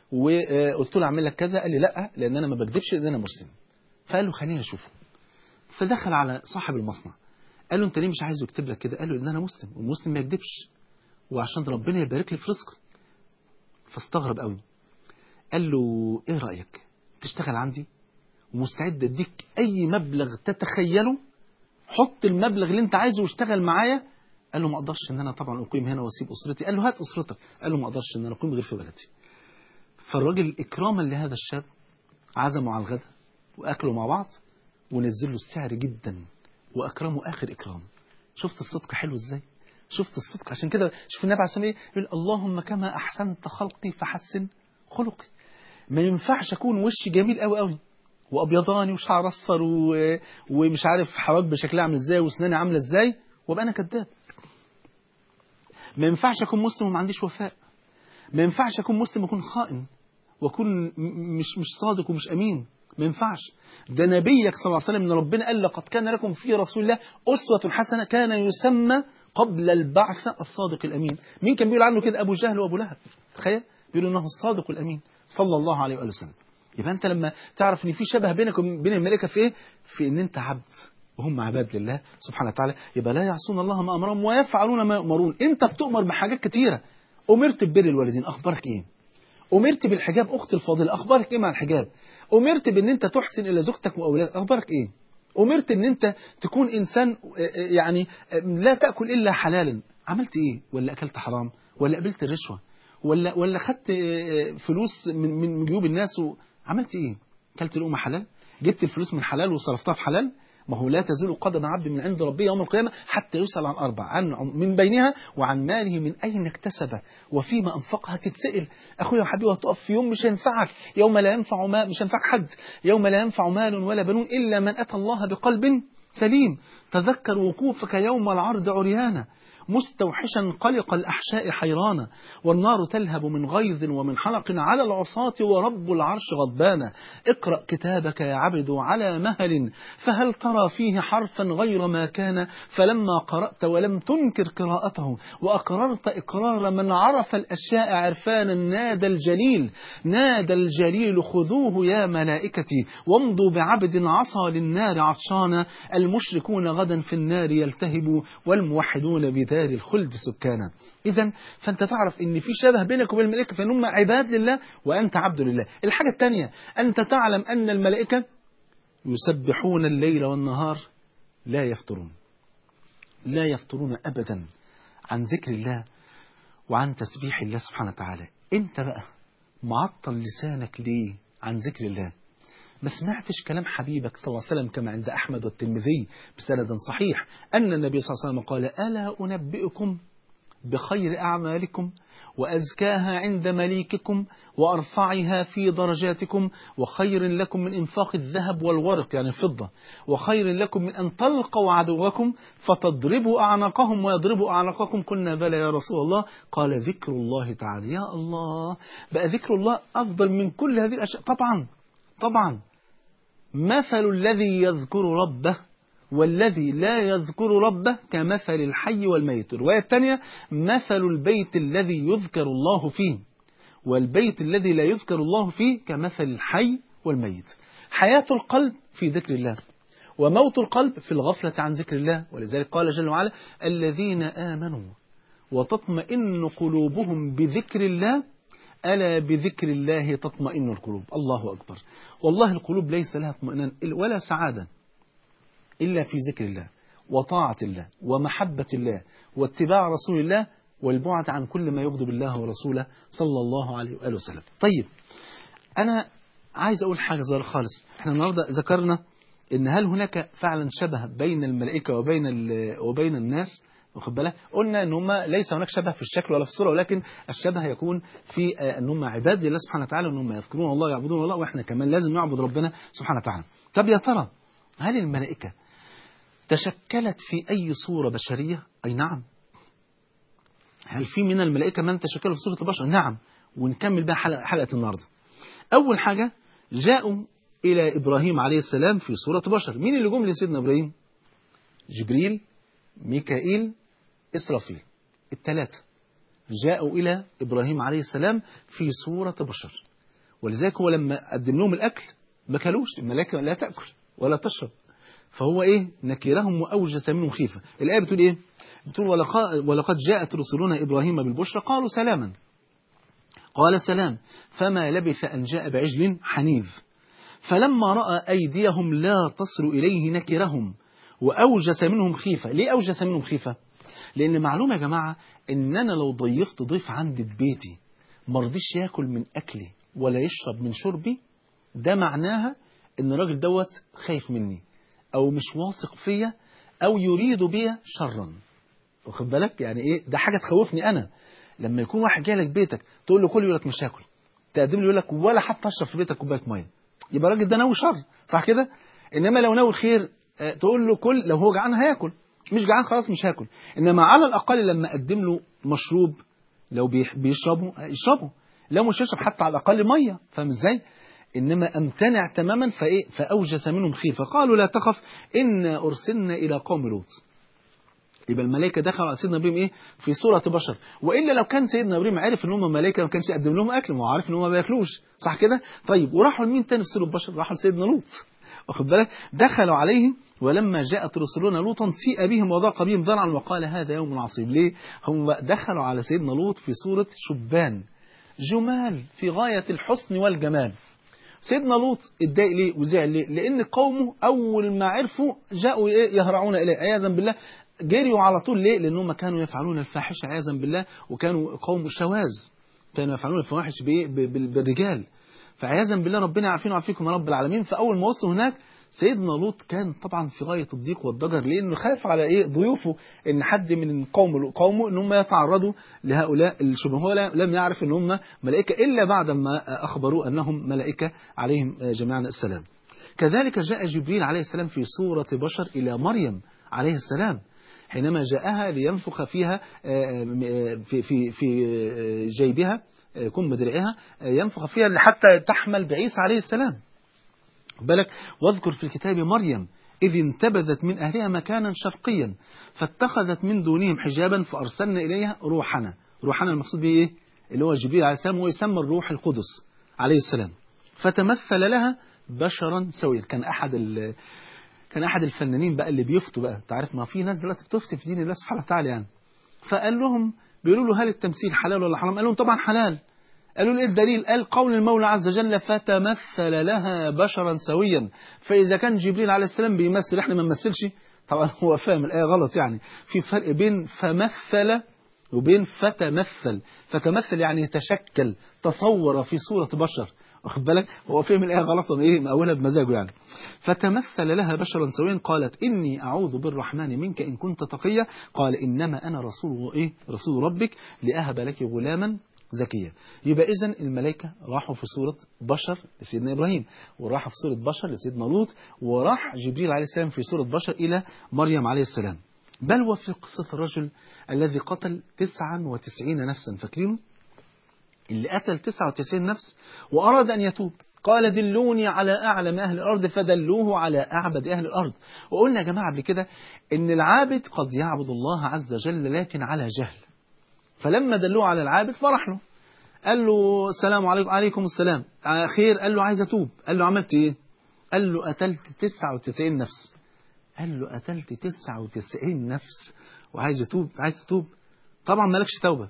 وقلت له اعمل لك كذا قال لي لا لان انا ما بكذبش لان انا مسلم فقال له خليني اشوفه فدخل على صاحب المصنع قال له انت ليه مش عايزه يكتب لك كده قال له ان انا مسلم والمسلم ما يكذبش وعشان ربنا يبارك لي في رزقي فاستغرب قوي قال له ايه رايك تشتغل عندي ومستعد اديك اي مبلغ تتخيله حط المبلغ اللي انت عايزه واشتغل معايا قال له ما اقدرش ان انا طبعا اقيم هنا واسيب اسرتي قال له هات اسرتك قال له ما اقدرش ان انا اقيم غير في بلدي فالراجل اكراما لهذا الشاب عزمه على الغداء واكلوا مع بعض ونزل له السعر جدا واكرمه اخر اكرام شفت الصدق حلو ازاي شفت الصدق عشان كده شوف النبي عليه الصلاه والسلام يقول اللهم كما احسنت خلقي فحسن خلقي ما ينفعش اكون وشي جميل قوي قوي وابيضاني وشعر اصفر و... ومش عارف حواجبي شكلها عامل ازاي واسناني عامله ازاي وابقى انا كذاب ما ينفعش اكون مسلم وما عنديش وفاء ما ينفعش اكون مسلم واكون خائن واكون مش مش صادق ومش امين ما ينفعش ده نبيك صلى الله عليه وسلم ان ربنا قال لقد كان لكم في رسول الله اسوه حسنه كان يسمى قبل البعث الصادق الامين مين كان بيقول عنه كده ابو جهل وابو لهب تخيل بيقولوا انه الصادق الامين صلى الله عليه واله وسلم يبقى انت لما تعرف ان في شبه بينك وبين الملائكه في ايه في ان انت عبد وهم عباد لله سبحانه وتعالى يبقى لا يعصون الله ما امرهم ويفعلون ما يؤمرون انت بتؤمر بحاجات كتيره امرت ببر الوالدين اخبارك ايه امرت بالحجاب اختي الفاضله اخبارك ايه مع الحجاب امرت بان انت تحسن الى زوجتك واولادك اخبارك ايه امرت ان انت تكون انسان يعني لا تاكل الا حلالا عملت ايه ولا اكلت حرام ولا قبلت الرشوه ولا ولا خدت فلوس من من جيوب الناس وعملت ايه كلت لقمه حلال جبت الفلوس من حلال وصرفتها في حلال ما هو لا تزول قدم عبد من عند ربه يوم القيامة حتى يسأل عن أربع عن من بينها وعن ماله من أين اكتسبه وفيما أنفقها تتسأل أخويا وحبيبي هتقف في يوم مش هينفعك يوم لا ينفع مال مش هينفعك حد يوم لا ينفع مال ولا بنون إلا من أتى الله بقلب سليم تذكر وقوفك يوم العرض عريانا مستوحشا قلق الأحشاء حيرانا والنار تلهب من غيظ ومن حلق على العصاة ورب العرش غضبانا اقرأ كتابك يا عبد على مهل فهل ترى فيه حرفا غير ما كان فلما قرأت ولم تنكر قراءته وأقررت إقرار من عرف الأشياء عرفانا نادى الجليل نادى الجليل خذوه يا ملائكتي وامضوا بعبد عصى للنار عطشانا المشركون غدا في النار يلتهبوا والموحدون بدار الخلد سكانا إذا فأنت تعرف إن في شبه بينك وبين الملائكة فإن هم عباد لله وأنت عبد لله الحاجة الثانية أنت تعلم أن الملائكة يسبحون الليل والنهار لا يفترون لا يفترون أبدا عن ذكر الله وعن تسبيح الله سبحانه وتعالى أنت بقى معطل لسانك ليه عن ذكر الله ما سمعتش كلام حبيبك صلى الله عليه وسلم كما عند أحمد والترمذي بسند صحيح أن النبي صلى الله عليه وسلم قال ألا أنبئكم بخير أعمالكم وأزكاها عند مليككم وأرفعها في درجاتكم وخير لكم من إنفاق الذهب والورق يعني الفضة وخير لكم من أن تلقوا عدوكم فتضربوا أعناقهم ويضربوا أعناقكم قلنا بلى يا رسول الله قال ذكر الله تعالى يا الله بقى ذكر الله أفضل من كل هذه الأشياء طبعا طبعا مثل الذي يذكر ربه والذي لا يذكر ربه كمثل الحي والميت الرواية الثانية مثل البيت الذي يذكر الله فيه والبيت الذي لا يذكر الله فيه كمثل الحي والميت حياة القلب في ذكر الله وموت القلب في الغفلة عن ذكر الله ولذلك قال جل وعلا الذين آمنوا وتطمئن قلوبهم بذكر الله ألا بذكر الله تطمئن القلوب الله أكبر والله القلوب ليس لها اطمئنان ولا سعادة إلا في ذكر الله وطاعة الله ومحبة الله واتباع رسول الله والبعد عن كل ما يغضب الله ورسوله صلى الله عليه وآله وسلم طيب أنا عايز أقول حاجة صغيرة خالص احنا النهاردة ذكرنا إن هل هناك فعلا شبه بين الملائكة وبين وبين الناس واخد بالك قلنا ان هم ليس هناك شبه في الشكل ولا في الصوره ولكن الشبه يكون في ان هم عباد لله سبحانه وتعالى وان هم يذكرون الله ويعبدون الله واحنا كمان لازم نعبد ربنا سبحانه وتعالى طب يا ترى هل الملائكه تشكلت في أي صورة بشرية أي نعم هل في من الملائكة من تشكلوا في صورة البشر نعم ونكمل بقى حلقة, حلقة النهاردة أول حاجة جاءوا إلى إبراهيم عليه السلام في صورة بشر مين اللي جم لسيدنا إبراهيم جبريل ميكائيل إسرافيل الثلاثة جاءوا إلى إبراهيم عليه السلام في صورة بشر ولذلك هو لما قدم لهم الأكل ما كلوش الملائكة لا تأكل ولا تشرب فهو ايه نكرهم واوجس منهم خيفه الايه بتقول ايه بتقول ولقد جاءت رسلنا ابراهيم بالبشرى قالوا سلاما قال سلام فما لبث ان جاء بعجل حنيذ فلما راى ايديهم لا تصل اليه نكرهم واوجس منهم خيفه ليه اوجس منهم خيفه لان معلومه يا جماعه ان انا لو ضيفت ضيف عندي في بيتي ما رضيش ياكل من اكلي ولا يشرب من شربي ده معناها ان الراجل دوت خايف مني او مش واثق فيا او يريد بي شرا واخد بالك يعني ايه ده حاجه تخوفني انا لما يكون واحد جاي لك بيتك تقول له كل يقول لك مش هاكل تقدم له يقول لك ولا حتى اشرب في بيتك كوبايه ميه يبقى الراجل ده ناوي شر صح كده انما لو ناوي خير تقول له كل لو هو جعان هياكل مش جعان خلاص مش هاكل انما على الاقل لما اقدم له مشروب لو بيشربه يشربه لو مش يشرب حتى على الاقل ميه فاهم ازاي إنما أمتنع تماما فإيه فأوجس منهم خيفة قالوا لا تخف إنا أرسلنا إلى قوم لوط يبقى الملائكة دخلوا على سيدنا إبراهيم إيه في صورة بشر وإلا لو كان سيدنا إبراهيم عارف إن هم ملائكة ما كانش يقدم لهم أكل ما هو عارف إن هم ما بياكلوش صح كده طيب وراحوا لمين تاني في صورة بشر راحوا لسيدنا لوط واخد بالك دخلوا عليه ولما جاءت رسلنا لوطا سيء بهم وضاق بهم ذرعا وقال هذا يوم عصيب ليه هم دخلوا على سيدنا لوط في صورة شبان جمال في غاية الحسن والجمال سيدنا لوط اتضايق ليه وزعل ليه لان قومه اول ما عرفوا جاءوا ايه يهرعون اليه عياذا بالله جريوا على طول ليه لانهم كانوا يفعلون الفاحشه عياذا بالله وكانوا قوم شواذ كانوا يفعلون الفواحش بالرجال فعياذا بالله ربنا يعافينا ويعافيكم يا رب العالمين فاول ما وصلوا هناك سيدنا لوط كان طبعا في غايه الضيق والضجر لانه خاف على ايه ضيوفه ان حد من قومه قومه ان هم يتعرضوا لهؤلاء الشبه هو لم يعرف ان هم ملائكه الا بعد ما اخبروه انهم ملائكه عليهم جميعا السلام. كذلك جاء جبريل عليه السلام في صوره بشر الى مريم عليه السلام. حينما جاءها لينفخ فيها في في في جيبها كم درعها ينفخ فيها حتى تحمل بعيسى عليه السلام بالك واذكر في الكتاب مريم إذ انتبذت من أهلها مكانا شرقيا فاتخذت من دونهم حجابا فأرسلنا إليها روحنا روحنا المقصود به إيه؟ اللي هو جبريل عليه السلام ويسمى الروح القدس عليه السلام فتمثل لها بشرا سويا كان أحد كان أحد الفنانين بقى اللي بيفتوا بقى تعرف ما في ناس دلوقتي بتفتي في دين الله سبحانه وتعالى يعني فقال لهم بيقولوا له هل التمثيل حلال ولا حرام قال لهم طبعا حلال قالوا له ايه الدليل قال قول المولى عز وجل فتمثل لها بشرا سويا فإذا كان جبريل عليه السلام بيمثل احنا ما نمثلش طبعا هو فاهم الآية غلط يعني في فرق بين فمثل وبين فتمثل فتمثل يعني تشكل تصور في صورة بشر واخد بالك هو فهم الآية غلط ايه مقولها بمزاجه يعني فتمثل لها بشرا سويا قالت إني أعوذ بالرحمن منك إن كنت تقيا قال إنما أنا رسول إيه رسول ربك لأهب لك غلاما زكية يبقى إذا الملائكة راحوا في صورة بشر لسيدنا إبراهيم وراحوا في صورة بشر لسيدنا لوط وراح جبريل عليه السلام في صورة بشر إلى مريم عليه السلام بل وفي قصة الرجل الذي قتل 99 نفسا فاكرينه اللي قتل 99 نفس وأراد أن يتوب قال دلوني على أعلم أهل الأرض فدلوه على أعبد أهل الأرض وقلنا يا جماعة قبل كده إن العابد قد يعبد الله عز وجل لكن على جهل فلما دلوه على العابد فرح له قال له السلام عليكم عليكم السلام خير قال له عايز أتوب قال له عملت إيه قال له قتلت 99 نفس قال له قتلت 99 نفس وعايز يتوب عايز تتوب طبعا مالكش توبة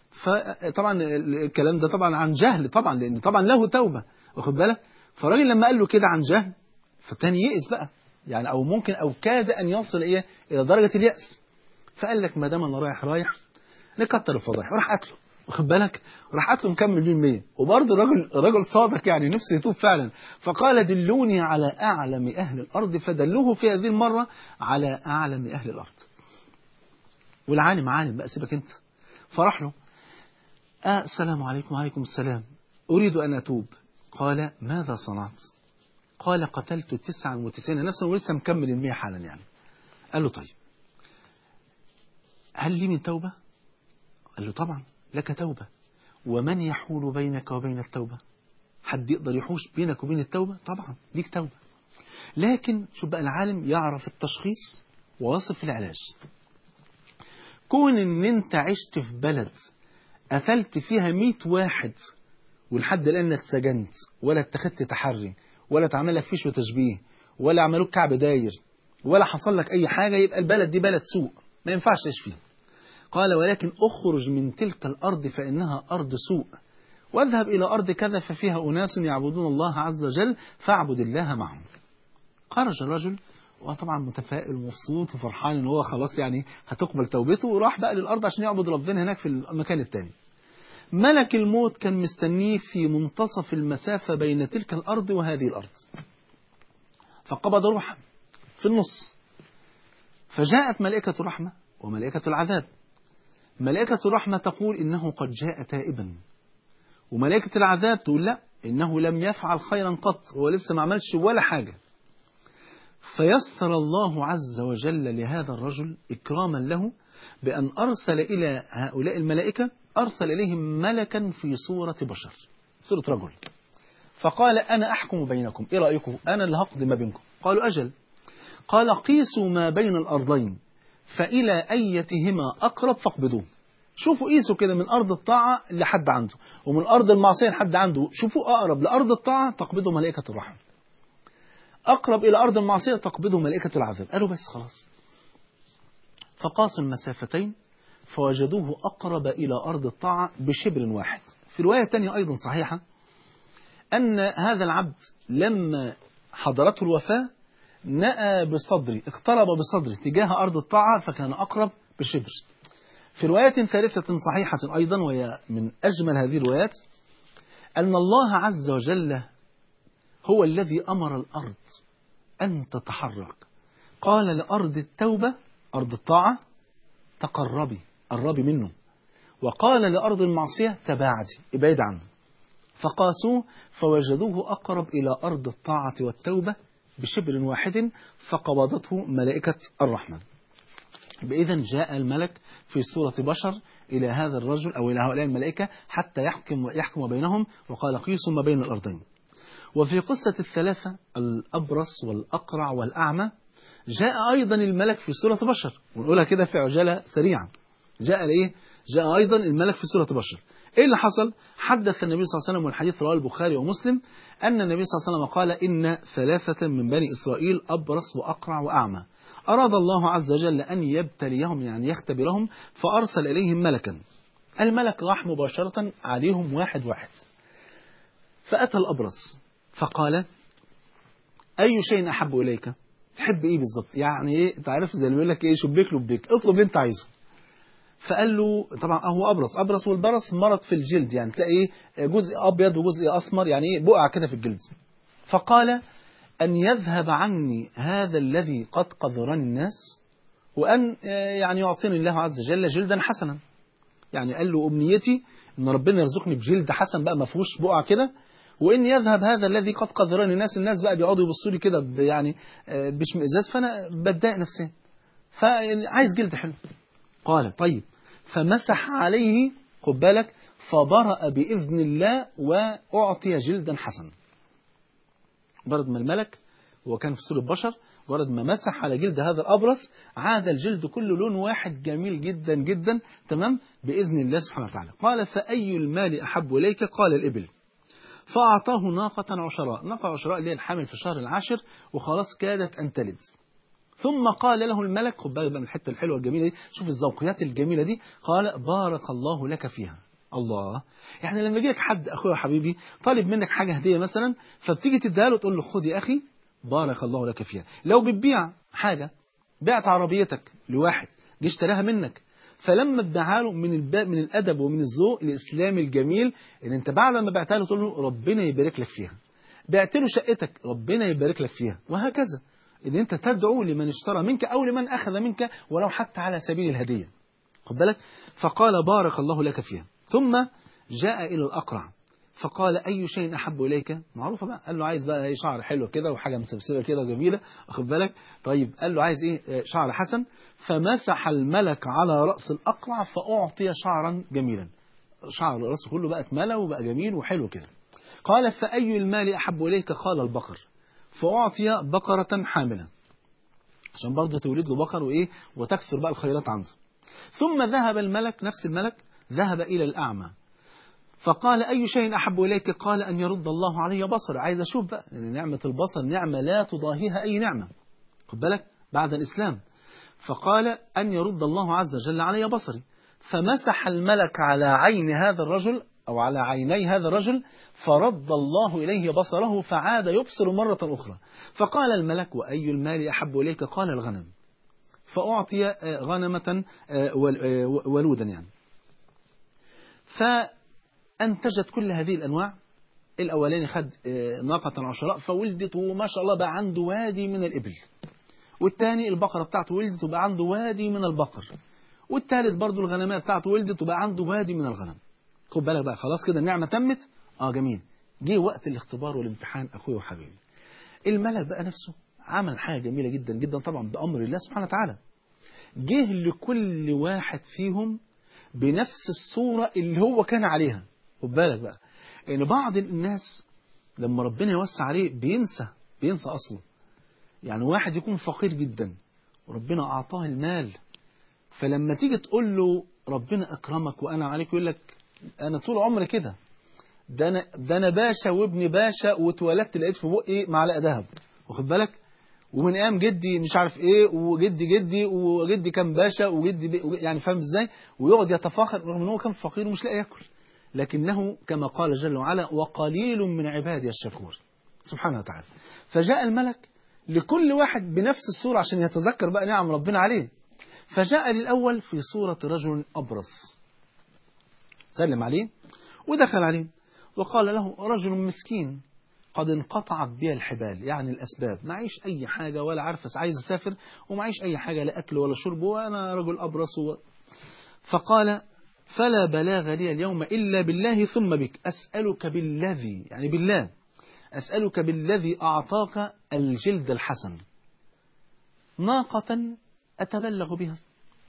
فطبعا الكلام ده طبعا عن جهل طبعا لأن طبعا له توبة واخد بالك فالراجل لما قال له كده عن جهل فالتاني يئس بقى يعني أو ممكن أو كاد أن يصل إيه إلى درجة اليأس فقال لك ما دام أنا رايح رايح نكتر الفضايح وراح قتله واخد بالك وراح قتله مكمل بيه 100 وبرضه الراجل الراجل صادق يعني نفسه يتوب فعلا فقال دلوني على أعلم أهل الأرض فدلوه في هذه المرة على أعلم أهل الأرض والعالم عالم بقى سيبك أنت فراح له آه السلام عليكم وعليكم السلام أريد أن أتوب قال ماذا صنعت قال قتلت 99 نفسا ولسه مكمل المية حالا يعني قال له طيب هل لي من توبة قال له طبعا لك توبة ومن يحول بينك وبين التوبة حد يقدر يحوش بينك وبين التوبة طبعا ليك توبة لكن شوف بقى العالم يعرف التشخيص ويصف العلاج كون ان انت عشت في بلد قتلت فيها 100 واحد ولحد الان اتسجنت ولا اتخذت تحري ولا اتعمل لك فيش وتشبيه ولا عملوك كعب داير ولا حصل لك اي حاجة يبقى البلد دي بلد سوء ما ينفعش تعيش فيها قال ولكن اخرج من تلك الأرض فإنها أرض سوء واذهب إلى أرض كذا ففيها أناس يعبدون الله عز وجل فاعبد الله معهم خرج الرجل وطبعا متفائل ومبسوط وفرحان ان هو خلاص يعني هتقبل توبته وراح بقى للأرض عشان يعبد ربنا هناك في المكان التاني ملك الموت كان مستنيه في منتصف المسافة بين تلك الأرض وهذه الأرض فقبض روحا في النص فجاءت ملائكة الرحمة وملائكة العذاب ملائكة الرحمة تقول إنه قد جاء تائبا وملائكة العذاب تقول لا إنه لم يفعل خيرا قط هو لسه ما عملش ولا حاجة فيسر الله عز وجل لهذا الرجل إكراما له بأن أرسل إلى هؤلاء الملائكة أرسل إليهم ملكا في صورة بشر صورة رجل فقال أنا أحكم بينكم إيه رأيكم أنا اللي هقضي ما بينكم قالوا أجل قال قيسوا ما بين الأرضين فإلى أيتهما أقرب فاقبضوه شوفوا قيسوا كده من أرض الطاعة لحد عنده ومن أرض المعصية لحد عنده شوفوا أقرب لأرض الطاعة تقبضه ملائكة الرحمة أقرب إلى أرض المعصية تقبضه ملائكة العذاب قالوا بس خلاص فقاسوا المسافتين فوجدوه أقرب إلى أرض الطاعة بشبر واحد في رواية تانية أيضا صحيحة أن هذا العبد لما حضرته الوفاة نأى بصدري اقترب بصدري تجاه أرض الطاعة فكان أقرب بشبر في رواية ثالثة صحيحة أيضا وهي من أجمل هذه الروايات أن الله عز وجل هو الذي أمر الأرض أن تتحرك قال لأرض التوبة أرض الطاعة تقربي قربي منه وقال لأرض المعصية تباعدي ابعد عنه فقاسوه فوجدوه أقرب إلى أرض الطاعة والتوبة بشبر واحد فقبضته ملائكة الرحمن إذا جاء الملك في صورة بشر إلى هذا الرجل أو إلى هؤلاء الملائكة حتى يحكم يحكم بينهم وقال قيسوا ما بين الأرضين وفي قصة الثلاثة الأبرص والأقرع والأعمى جاء أيضا الملك في صورة بشر ونقولها كده في عجالة سريعة جاء لإيه؟ جاء أيضا الملك في صورة بشر إيه اللي حصل؟ حدث النبي صلى الله عليه وسلم والحديث رواه البخاري ومسلم أن النبي صلى الله عليه وسلم قال إن ثلاثة من بني إسرائيل أبرص وأقرع وأعمى أراد الله عز وجل أن يبتليهم يعني يختبرهم فأرسل إليهم ملكا الملك راح مباشرة عليهم واحد واحد فأتى الأبرص فقال أي شيء أحب إليك تحب إيه بالظبط يعني إيه تعرف زي اللي بيقول لك إيه شبيك لبيك اطلب اللي أنت عايزه فقال له طبعا هو أبرص أبرص والبرص مرض في الجلد يعني تلاقي جزء أبيض وجزء أسمر يعني إيه بقع كده في الجلد فقال أن يذهب عني هذا الذي قد قذرني الناس وأن يعني يعطيني الله عز وجل جلدا حسنا يعني قال له أمنيتي أن ربنا يرزقني بجلد حسن بقى ما فيهوش بقع كده وإن يذهب هذا الذي قد قذرني الناس الناس بقى بيقعدوا يبصوا لي كده يعني باشمئزاز فأنا بتضايق نفسيا فعايز جلد حلو قال طيب فمسح عليه خد بالك فبرأ بإذن الله وأعطي جلدا حسنا مجرد ما الملك هو كان في سورة بشر مجرد ما مسح على جلد هذا الأبرص عاد الجلد كله لون واحد جميل جدا جدا تمام بإذن الله سبحانه وتعالى قال فأي المال أحب إليك قال الإبل فأعطاه ناقة عشراء ناقة عشراء اللي هي الحامل في الشهر العاشر وخلاص كادت أن تلد ثم قال له الملك خد بالك من الحتة الحلوة الجميلة دي شوف الذوقيات الجميلة دي قال بارك الله لك فيها الله يعني لما يجي لك حد اخويا وحبيبي طالب منك حاجه هديه مثلا فبتيجي تديها له تقول له خد يا اخي بارك الله لك فيها لو بتبيع حاجه بعت عربيتك لواحد جه اشتراها منك فلما ادعها له من الباب من الادب ومن الذوق الاسلامي الجميل ان انت بعد ما بعتها له تقول له ربنا يبارك لك فيها بعت له شقتك ربنا يبارك لك فيها وهكذا ان انت تدعو لمن اشترى منك او لمن اخذ منك ولو حتى على سبيل الهديه خد بالك فقال بارك الله لك فيها ثم جاء إلى الأقرع فقال أي شيء أحب إليك معروفة بقى قال له عايز بقى شعر حلو كده وحاجة مسبسبة كده جميلة واخد بالك طيب قال له عايز إيه شعر حسن فمسح الملك على رأس الأقرع فأعطي شعرا جميلا شعر رأسه كله بقى اتملى وبقى جميل وحلو كده قال فأي المال أحب إليك قال البقر فأعطي بقرة حاملة عشان برضه تولد له بقر وإيه وتكثر بقى الخيرات عنده ثم ذهب الملك نفس الملك ذهب إلى الأعمى فقال أي شيء أحب إليك قال أن يرد الله علي بصر عايز أشوف بقى لأن نعمة البصر نعمة لا تضاهيها أي نعمة خد بالك بعد الإسلام فقال أن يرد الله عز وجل علي بصري فمسح الملك على عين هذا الرجل أو على عيني هذا الرجل فرد الله إليه بصره فعاد يبصر مرة أخرى فقال الملك وأي المال أحب إليك قال الغنم فأعطي غنمة ولودا يعني فأنتجت كل هذه الأنواع الأولاني خد ناقة عشراء فولدت وما شاء الله بقى عنده وادي من الإبل والثاني البقرة بتاعته ولدت وبقى عنده وادي من البقر والثالث برضه الغنمية بتاعته ولدت وبقى عنده وادي من الغنم خد بالك بقى خلاص كده النعمة تمت اه جميل جه وقت الاختبار والامتحان أخوي وحبيبي الملك بقى نفسه عمل حاجة جميلة جدا جدا طبعا بأمر الله سبحانه وتعالى جه لكل واحد فيهم بنفس الصورة اللي هو كان عليها خد بالك بقى ان بعض الناس لما ربنا يوسع عليه بينسى بينسى اصله يعني واحد يكون فقير جدا وربنا اعطاه المال فلما تيجي تقول له ربنا اكرمك وانا عليك يقول لك انا طول عمري كده ده انا ده انا باشا وابن باشا واتولدت لقيت في بقي معلقه ذهب واخد بالك ومن ايام جدي مش عارف ايه وجدي جدي وجدي كان باشا وجدي بي يعني فاهم ازاي ويقعد يتفاخر رغم ان هو كان فقير ومش لاقي ياكل لكنه كما قال جل وعلا وقليل من عبادي الشكور سبحانه وتعالى فجاء الملك لكل واحد بنفس الصورة عشان يتذكر بقى نعم ربنا عليه فجاء للأول في صورة رجل أبرص سلم عليه ودخل عليه وقال له رجل مسكين قد انقطعت بي الحبال يعني الأسباب معيش أي حاجة ولا عارف عايز أسافر ومعيش أي حاجة لا أكل ولا شرب وأنا رجل أبرص و... فقال فلا بلاغ لي اليوم إلا بالله ثم بك أسألك بالذي يعني بالله أسألك بالذي أعطاك الجلد الحسن ناقة أتبلغ بها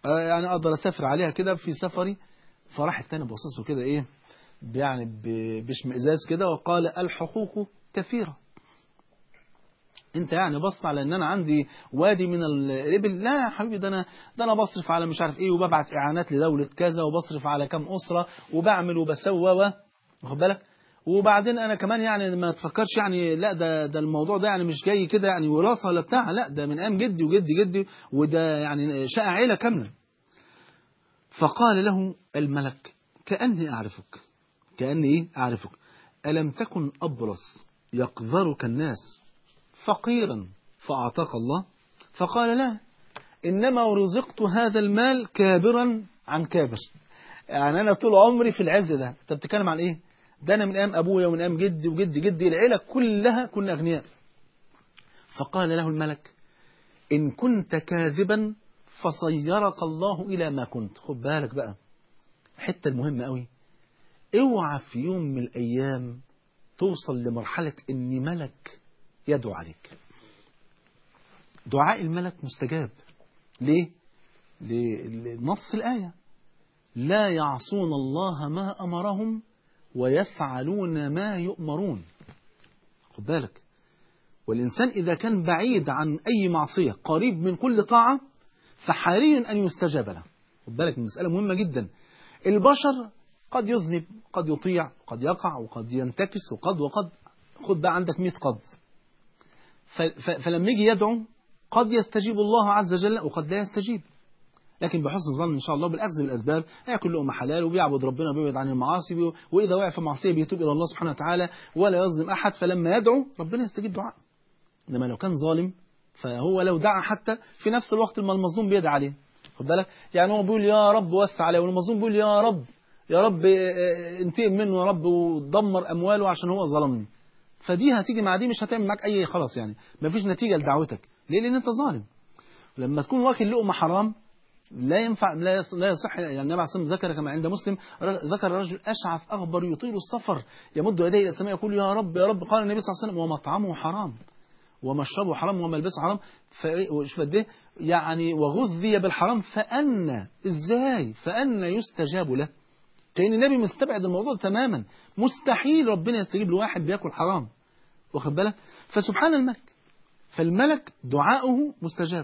آه، يعني اقدر اسافر عليها كده في سفري فراح التاني باصص له كده ايه يعني ب- باشمئزاز كده وقال الحقوق كثيره انت يعني بص على ان انا عندي وادي من الابل لا يا حبيبي ده انا ده انا بصرف على مش عارف ايه وببعت اعانات لدوله كذا وبصرف على كام اسره وبعمل وبسوى و واخد بالك وبعدين انا كمان يعني ما تفكرش يعني لا ده ده الموضوع ده يعني مش جاي كده يعني وراثه ولا بتاع لا ده من ايام جدي وجدي جدي وده يعني شقى عيله كامله فقال له الملك كاني اعرفك كاني ايه اعرفك الم تكن ابرص يقذرك الناس فقيرا فأعطاك الله فقال لا إنما رزقت هذا المال كابرا عن كابر يعني أنا طول عمري في العز ده أنت بتتكلم عن إيه ده أنا من أيام أبويا ومن أيام جدي وجدي جدي العيلة كلها كنا أغنياء فقال له الملك إن كنت كاذبا فصيرك الله إلى ما كنت خد بالك بقى الحتة المهمة قوي اوعى في يوم من الأيام توصل لمرحلة إن ملك يدعو عليك دعاء الملك مستجاب ليه؟ لنص الآية لا يعصون الله ما أمرهم ويفعلون ما يؤمرون خد بالك والإنسان إذا كان بعيد عن أي معصية قريب من كل طاعة فحري أن يستجاب له خد بالك من مسألة مهمة جدا البشر قد يذنب قد يطيع قد يقع وقد ينتكس وقد وقد خد بقى عندك 100 قد ف- ف- فلما يجي يدعو قد يستجيب الله عز وجل وقد لا يستجيب لكن بحسن ظن ان شاء الله بالاخذ بالاسباب هياكل لقمه حلال وبيعبد ربنا وبيبعد عن المعاصي بي- واذا وقع في معصيه بيتوب الى الله سبحانه وتعالى ولا يظلم احد فلما يدعو ربنا يستجيب دعاء انما لو كان ظالم فهو لو دعا حتى في نفس الوقت ما المظلوم بيدعي عليه خد بالك يعني هو بيقول يا رب وسع عليه والمظلوم بيقول يا رب يا رب اه، انتقم منه يا رب ودمر امواله عشان هو ظلمني فدي هتيجي مع دي مش هتعمل معاك اي خلاص يعني مفيش نتيجه لدعوتك ليه لان انت ظالم لما تكون واكل لقمه حرام لا ينفع لا يص- لا يصح يعني النبي عليه الصلاه والسلام ذكر كما عند مسلم ر- ذكر رجل اشعث اغبر يطيل السفر يمد يديه الى السماء يقول يا رب يا رب قال النبي صلى الله عليه وسلم ومطعمه حرام ومشربه حرام وملبسه حرام ف- وشوف قد ايه يعني وغذي بالحرام فأن ازاي فأن يستجاب له كأن النبي مستبعد الموضوع تماما مستحيل ربنا يستجيب لواحد بياكل حرام واخد بالك فسبحان الملك فالملك دعاؤه مستجاب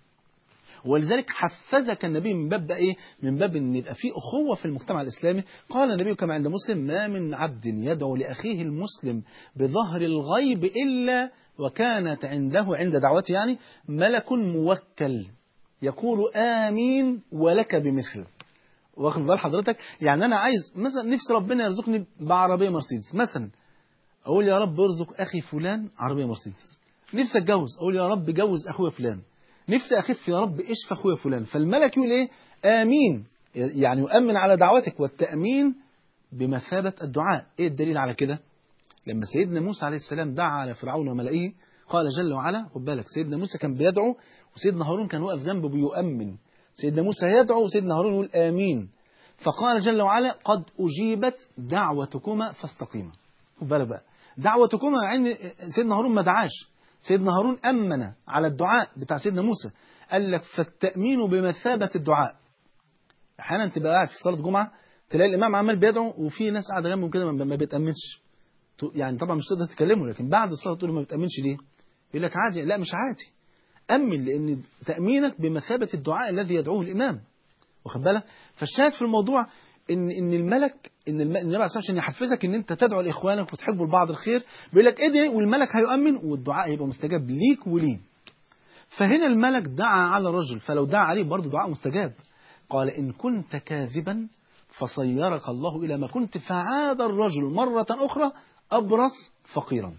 ولذلك حفزك النبي من باب ده ايه من باب ان يبقى في اخوه في المجتمع الاسلامي قال النبي كما عند مسلم ما من عبد يدعو لاخيه المسلم بظهر الغيب الا وكانت عنده عند دعوته يعني ملك موكل يقول امين ولك بمثله واخد بال حضرتك يعني انا عايز مثلا نفسي ربنا يرزقني بعربيه مرسيدس مثلا اقول يا رب ارزق اخي فلان عربيه مرسيدس نفسي اتجوز اقول يا رب جوز اخويا فلان نفسي اخف يا رب اشفى اخويا فلان فالملك يقول ايه امين يعني يؤمن على دعوتك والتامين بمثابه الدعاء ايه الدليل على كده لما سيدنا موسى عليه السلام دعا على فرعون وملئه قال جل وعلا خد بالك سيدنا موسى كان بيدعو وسيدنا هارون كان واقف جنبه بيؤمن سيدنا موسى يدعو وسيدنا هارون يقول امين فقال جل وعلا قد اجيبت دعوتكما فاستقيما خد بالك بقى دعوتكما مع ان سيدنا هارون ما دعاش سيدنا هارون امن على الدعاء بتاع سيدنا موسى قال لك فالتامين بمثابه الدعاء احيانا تبقى قاعد في صلاه جمعه تلاقي الامام عمال بيدعو وفي ناس قاعده جنبه كده ما ما بتامنش يعني طبعا مش تقدر تكلمه لكن بعد الصلاه تقول له ما بتامنش ليه؟ يقول لك عادي لا مش عادي امن لان تامينك بمثابه الدعاء الذي يدعوه الامام واخد بالك فالشاهد في الموضوع ان ان الملك ان الم- النبي عليه الصلاه عشان يحفزك ان انت تدعو لاخوانك وتحبوا لبعض الخير بيقول لك ادعي والملك هيؤمن والدعاء هيبقى مستجاب ليك وليه فهنا الملك دعا على الرجل فلو دعا عليه برضه دعاء مستجاب قال إن كنت كاذبا فصيرك الله إلى ما كنت فعاد الرجل مرة أخرى أبرص فقيرا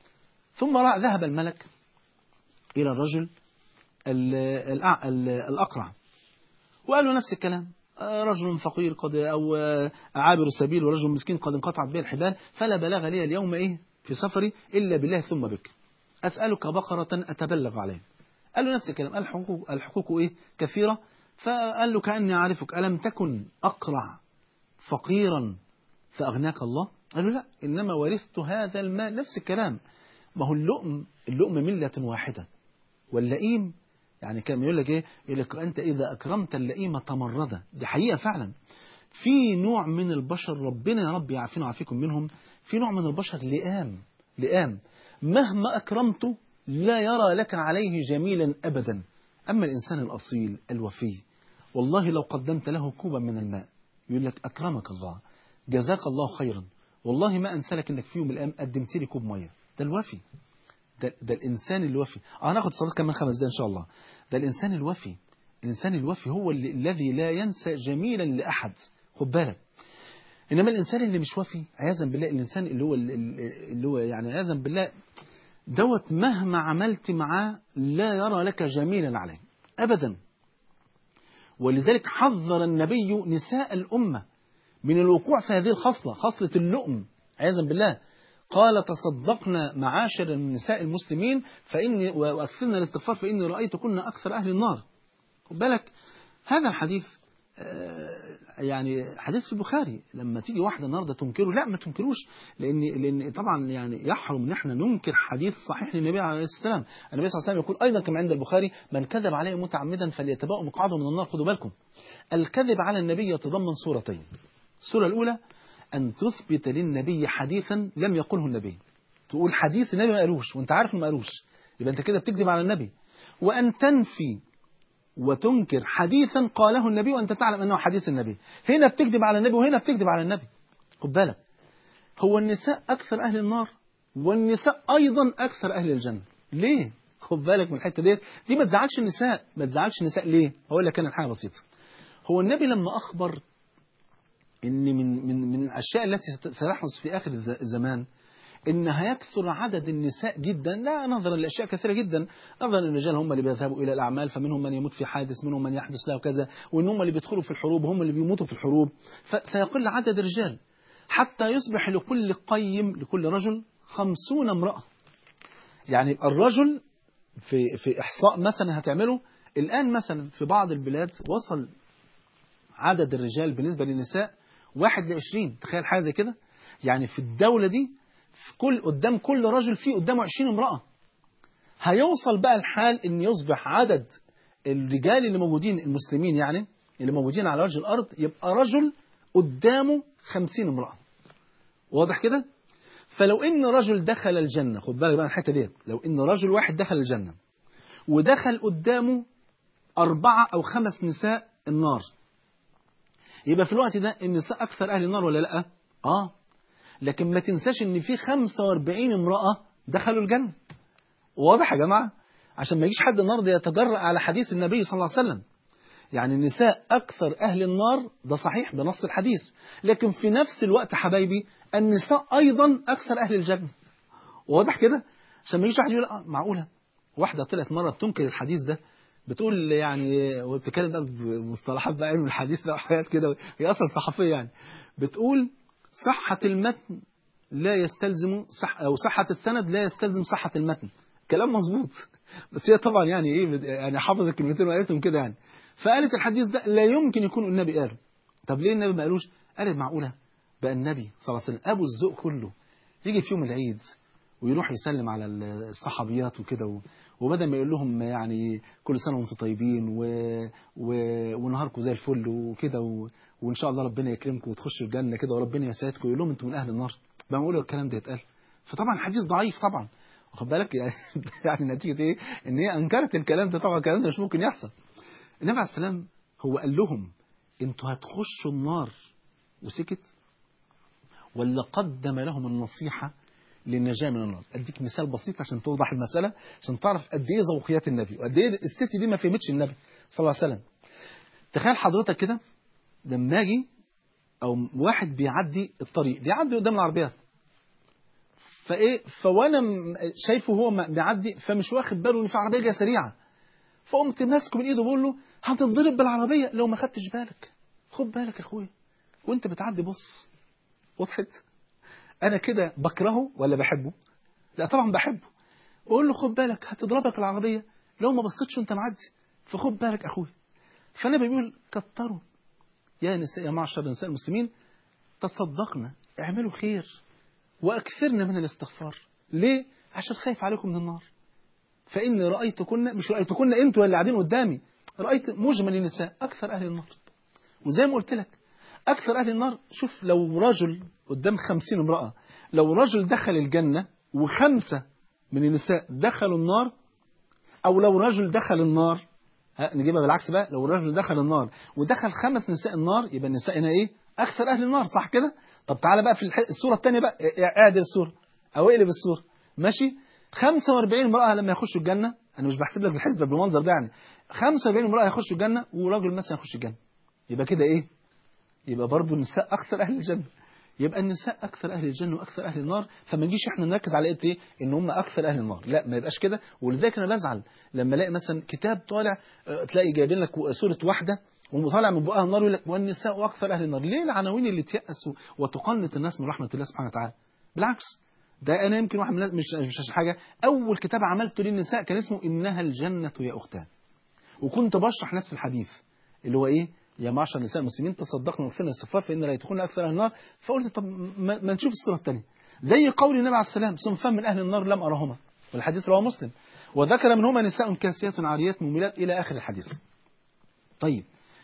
ثم رأى ذهب الملك إلى الرجل ال- الأع- ال- الأقرع وقال له نفس الكلام آه، رجل فقير قد أو آه، عابر السبيل ورجل مسكين قد انقطعت به الحبال فلا بلاغ لي اليوم إيه في سفري إلا بالله ثم بك أسألك بقرة أتبلغ عليه قال له نفس الكلام الحقوق, الحقوق إيه كثيرة فقال له كأني أعرفك ألم تكن أقرع فقيرا فأغناك الله قال له لا إنما ورثت هذا المال نفس الكلام ما هو اللؤم اللؤم ملة واحدة واللئيم يعني كان يقول لك ايه يقول لك انت اذا اكرمت اللئيم تمرد دي حقيقه فعلا في نوع من البشر ربنا يا رب يعافينا ويعافيكم منهم في نوع من البشر لئام لئام مهما اكرمته لا يرى لك عليه جميلا ابدا اما الانسان الاصيل الوفي والله لو قدمت له كوبا من الماء يقول لك اكرمك الله جزاك الله خيرا والله ما انسى لك انك في يوم من الايام قدمت لي كوب ميه ده الوفي ده, ده الإنسان الوفي اه هناخد صلاة كمان خمس دقايق إن شاء الله ده الإنسان الوفي الإنسان الوفي هو اللي الذي لا ينسى جميلا لأحد خد بالك إنما الإنسان اللي مش وفي عياذا بالله الإنسان اللي هو اللي هو يعني عياذا بالله دوت مهما عملت معاه لا يرى لك جميلا عليه أبدا ولذلك حذر النبي نساء الأمة من الوقوع في هذه الخصلة خصلة اللؤم عياذا بالله قال تصدقنا معاشر النساء المسلمين فإني وأكثرنا الاستغفار فإني رأيتكن أكثر أهل النار خد بالك هذا الحديث يعني حديث في البخاري لما تيجي واحدة النهارده تنكره لا ما تنكروش لأن لأن طبعا يعني يحرم إن احنا ننكر حديث صحيح للنبي عليه السلام النبي صلى الله عليه وسلم يقول أيضا كما عند البخاري من كذب عليه متعمدا فليتبوأ مقعده من النار خدوا بالكم الكذب على النبي يتضمن صورتين الصورة الأولى أن تثبت للنبي حديثا لم يقله النبي تقول حديث النبي ما قالوش وانت عارف ما قالوش يبقى انت كده بتكذب على النبي وأن تنفي وتنكر حديثا قاله النبي وأنت تعلم أنه حديث النبي هنا بتكذب على النبي وهنا بتكذب على النبي خد بالك هو النساء أكثر أهل النار والنساء أيضا أكثر أهل الجنة ليه؟ خد بالك من الحتة ديت دي ما تزعلش النساء ما تزعلش النساء ليه؟ هقول لك أنا حاجة بسيطة هو النبي لما أخبر ان من من من الاشياء التي ستحدث في اخر الزمان ان هيكثر عدد النساء جدا لا نظرا لاشياء كثيره جدا نظرا ان الرجال هم اللي بيذهبوا الى الاعمال فمنهم من يموت في حادث منهم من يحدث له كذا وان هم اللي بيدخلوا في الحروب هم اللي بيموتوا في الحروب فسيقل عدد الرجال حتى يصبح لكل قيم لكل رجل خمسون امرأة يعني الرجل في في إحصاء مثلا هتعمله الآن مثلا في بعض البلاد وصل عدد الرجال بالنسبة للنساء واحد لعشرين تخيل حاجة زي كده يعني في الدولة دي في كل قدام كل رجل فيه قدامه عشرين امرأة هيوصل بقى الحال ان يصبح عدد الرجال اللي موجودين المسلمين يعني اللي موجودين على وجه الأرض يبقى رجل قدامه خمسين امرأة واضح كده فلو ان رجل دخل الجنة خد بالك بقى الحتة ديت لو ان رجل واحد دخل الجنة ودخل قدامه أربعة أو خمس نساء النار يبقى في الوقت ده النساء أكثر أهل النار ولا لأ؟ آه لكن ما تنساش إن في 45 امرأة دخلوا الجنة واضح يا جماعة؟ عشان ما يجيش حد النهارده يتجرأ على حديث النبي صلى الله عليه وسلم يعني النساء أكثر أهل النار ده صحيح بنص الحديث لكن في نفس الوقت حبايبي النساء أيضا أكثر أهل الجنة واضح كده؟ عشان ما يجيش واحد يقول آه معقولة واحدة طلعت مرة بتنكر الحديث ده بتقول يعني وبتتكلم بقى بمصطلحات بقى علم الحديث بقى وحاجات كده هي اصلا صحفيه يعني بتقول صحة المتن لا يستلزم صح او صحة السند لا يستلزم صحة المتن كلام مظبوط بس هي طبعا يعني ايه يعني حافظ الكلمتين وقالتهم كده يعني فقالت الحديث ده لا يمكن يكون النبي قاله طب ليه النبي ما قالوش قالت معقوله بقى النبي صلى الله عليه وسلم ابو الذوق كله يجي في يوم العيد ويروح يسلم على الصحابيات وكده وبدل ما يقول لهم يعني كل سنة وانتم طيبين و... و... ونهاركم زي الفل وكده و... وإن شاء الله ربنا يكرمكم وتخشوا الجنة كده وربنا يسعدكم يقول لهم أنتم من أهل النار بقى يقولوا الكلام ده يتقال فطبعا حديث ضعيف طبعا واخد بالك يعني, يعني نتيجة إيه؟ إن هي أنكرت الكلام ده طبعا الكلام ده مش ممكن يحصل النبي عليه السلام هو قال لهم أنتوا هتخشوا النار وسكت ولا قدم لهم النصيحة للنجاة من النار أديك مثال بسيط عشان توضح المسألة عشان تعرف قد إيه ذوقيات النبي وقد إيه الست دي ما فهمتش النبي صلى الله عليه وسلم تخيل حضرتك كده لما أجي أو واحد بيعدي الطريق بيعدي قدام العربيات فإيه فوأنا شايفه هو بيعدي فمش واخد باله إن في عربية جاية سريعة فقمت ماسكه من إيده بقول له هتتضرب بالعربية لو ما خدتش بالك خد بالك يا أخويا وأنت بتعدي بص وضحت انا كده بكرهه ولا بحبه لا طبعا بحبه بقول له خد بالك هتضربك العربيه لو ما بصيتش وانت معدي فخد بالك اخويا فالنبي بيقول كتروا يا نساء يا معشر النساء المسلمين تصدقنا اعملوا خير واكثرنا من الاستغفار ليه عشان خايف عليكم من النار فإني رأيتكن مش رأيتكن أنتوا اللي قاعدين قدامي رأيت مجمل النساء أكثر أهل النار وزي ما قلت لك أكثر أهل النار شوف لو رجل قدام خمسين امرأة لو رجل دخل الجنة وخمسة من النساء دخلوا النار أو لو رجل دخل النار ها نجيبها بالعكس بقى لو رجل دخل النار ودخل خمس نساء النار يبقى النساء هنا إيه أكثر أهل النار صح كده طب تعالى بقى في الح... الصورة الثانية بقى اعدل الصورة أو اقلب الصورة ماشي 45 امرأة لما يخشوا الجنة أنا مش بحسب لك الحسبة بالمنظر ده يعني 45 امرأة يخشوا الجنة وراجل مثلا يخش الجنة يبقى كده إيه يبقى برضه النساء أكثر أهل الجنة يبقى النساء أكثر أهل الجنة وأكثر أهل النار فما نجيش إحنا نركز على إيه إن هم أكثر أهل النار لا ما يبقاش كده ولذلك أنا بزعل لما الاقي مثلا كتاب طالع تلاقي جايبين لك سورة واحدة وطالع من بقها النار يقول لك والنساء أكثر أهل النار ليه العناوين اللي تيأس وتقنط الناس من رحمة الله سبحانه وتعالى بالعكس ده أنا يمكن واحد من مش مش حاجة أول كتاب عملته للنساء كان اسمه إنها الجنة يا أختان وكنت بشرح نفس الحديث اللي هو إيه يا معشر النساء المسلمين تصدقنا وغفرنا الصفار فإن لا يدخلون أكثر أهل النار فقلت طب ما, ما نشوف الصورة الثانية زي قول النبي عليه السلام صنفان من أهل النار لم أرهما والحديث رواه مسلم وذكر منهما نساء كاسيات عاريات مميلات إلى آخر الحديث طيب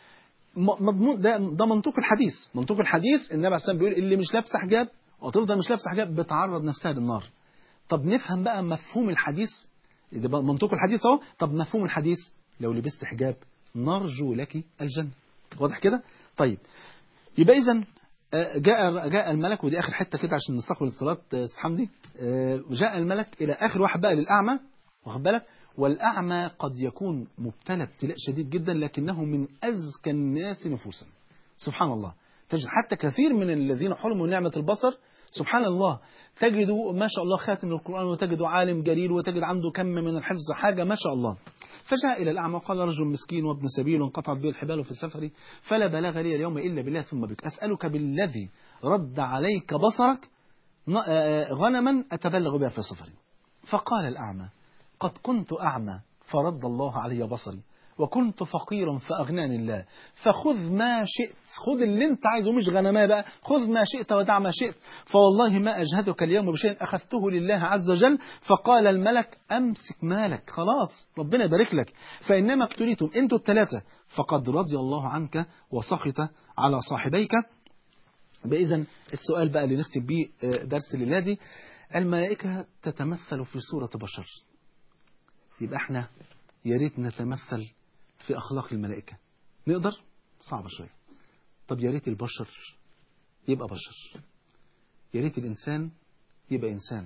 مضمون ده ده منطوق الحديث منطوق الحديث النبي عليه السلام بيقول اللي مش لابسه حجاب وتفضل مش لابسه حجاب بتعرض نفسها للنار طب نفهم بقى مفهوم الحديث ده منطوق الحديث اهو طب مفهوم الحديث لو لبست حجاب نرجو لك الجنه واضح كده طيب يبقى اذا جاء جاء الملك ودي اخر حته كده عشان نستقبل الصلاه استاذ حمدي جاء الملك الى اخر واحد بقى للاعمى واخد بالك والأعمى قد يكون مبتلى ابتلاء شديد جدا لكنه من أزكى الناس نفوسا سبحان الله تجد حتى كثير من الذين حرموا نعمة البصر سبحان الله تجد ما شاء الله خاتم القرآن وتجد عالم جليل وتجد عنده كم من الحفظ حاجة ما شاء الله فجاء إلى الأعمى وقال رجل مسكين وابن سبيل وانقطعت به الحبال في السفر فلا بلاغ لي اليوم إلا بالله ثم بك أسألك بالذي رد عليك بصرك غنما أتبلغ بها في سفري فقال الأعمى قد كنت أعمى فرد الله علي بصري وكنت فقيرا فأغناني الله فخذ ما شئت خذ اللي انت عايزه مش غنماء بقى خذ ما شئت ودع ما شئت فوالله ما أجهدك اليوم بشيء أخذته لله عز وجل فقال الملك أمسك مالك خلاص ربنا يبارك لك فإنما ابتليتم انتوا الثلاثة فقد رضي الله عنك وسخط على صاحبيك بإذن السؤال بقى اللي نختم بيه درس الليلة دي الملائكة تتمثل في صورة بشر يبقى احنا يا ريت نتمثل في أخلاق الملائكة نقدر صعبة شوية طب يا ريت البشر يبقى بشر يا ريت الإنسان يبقى إنسان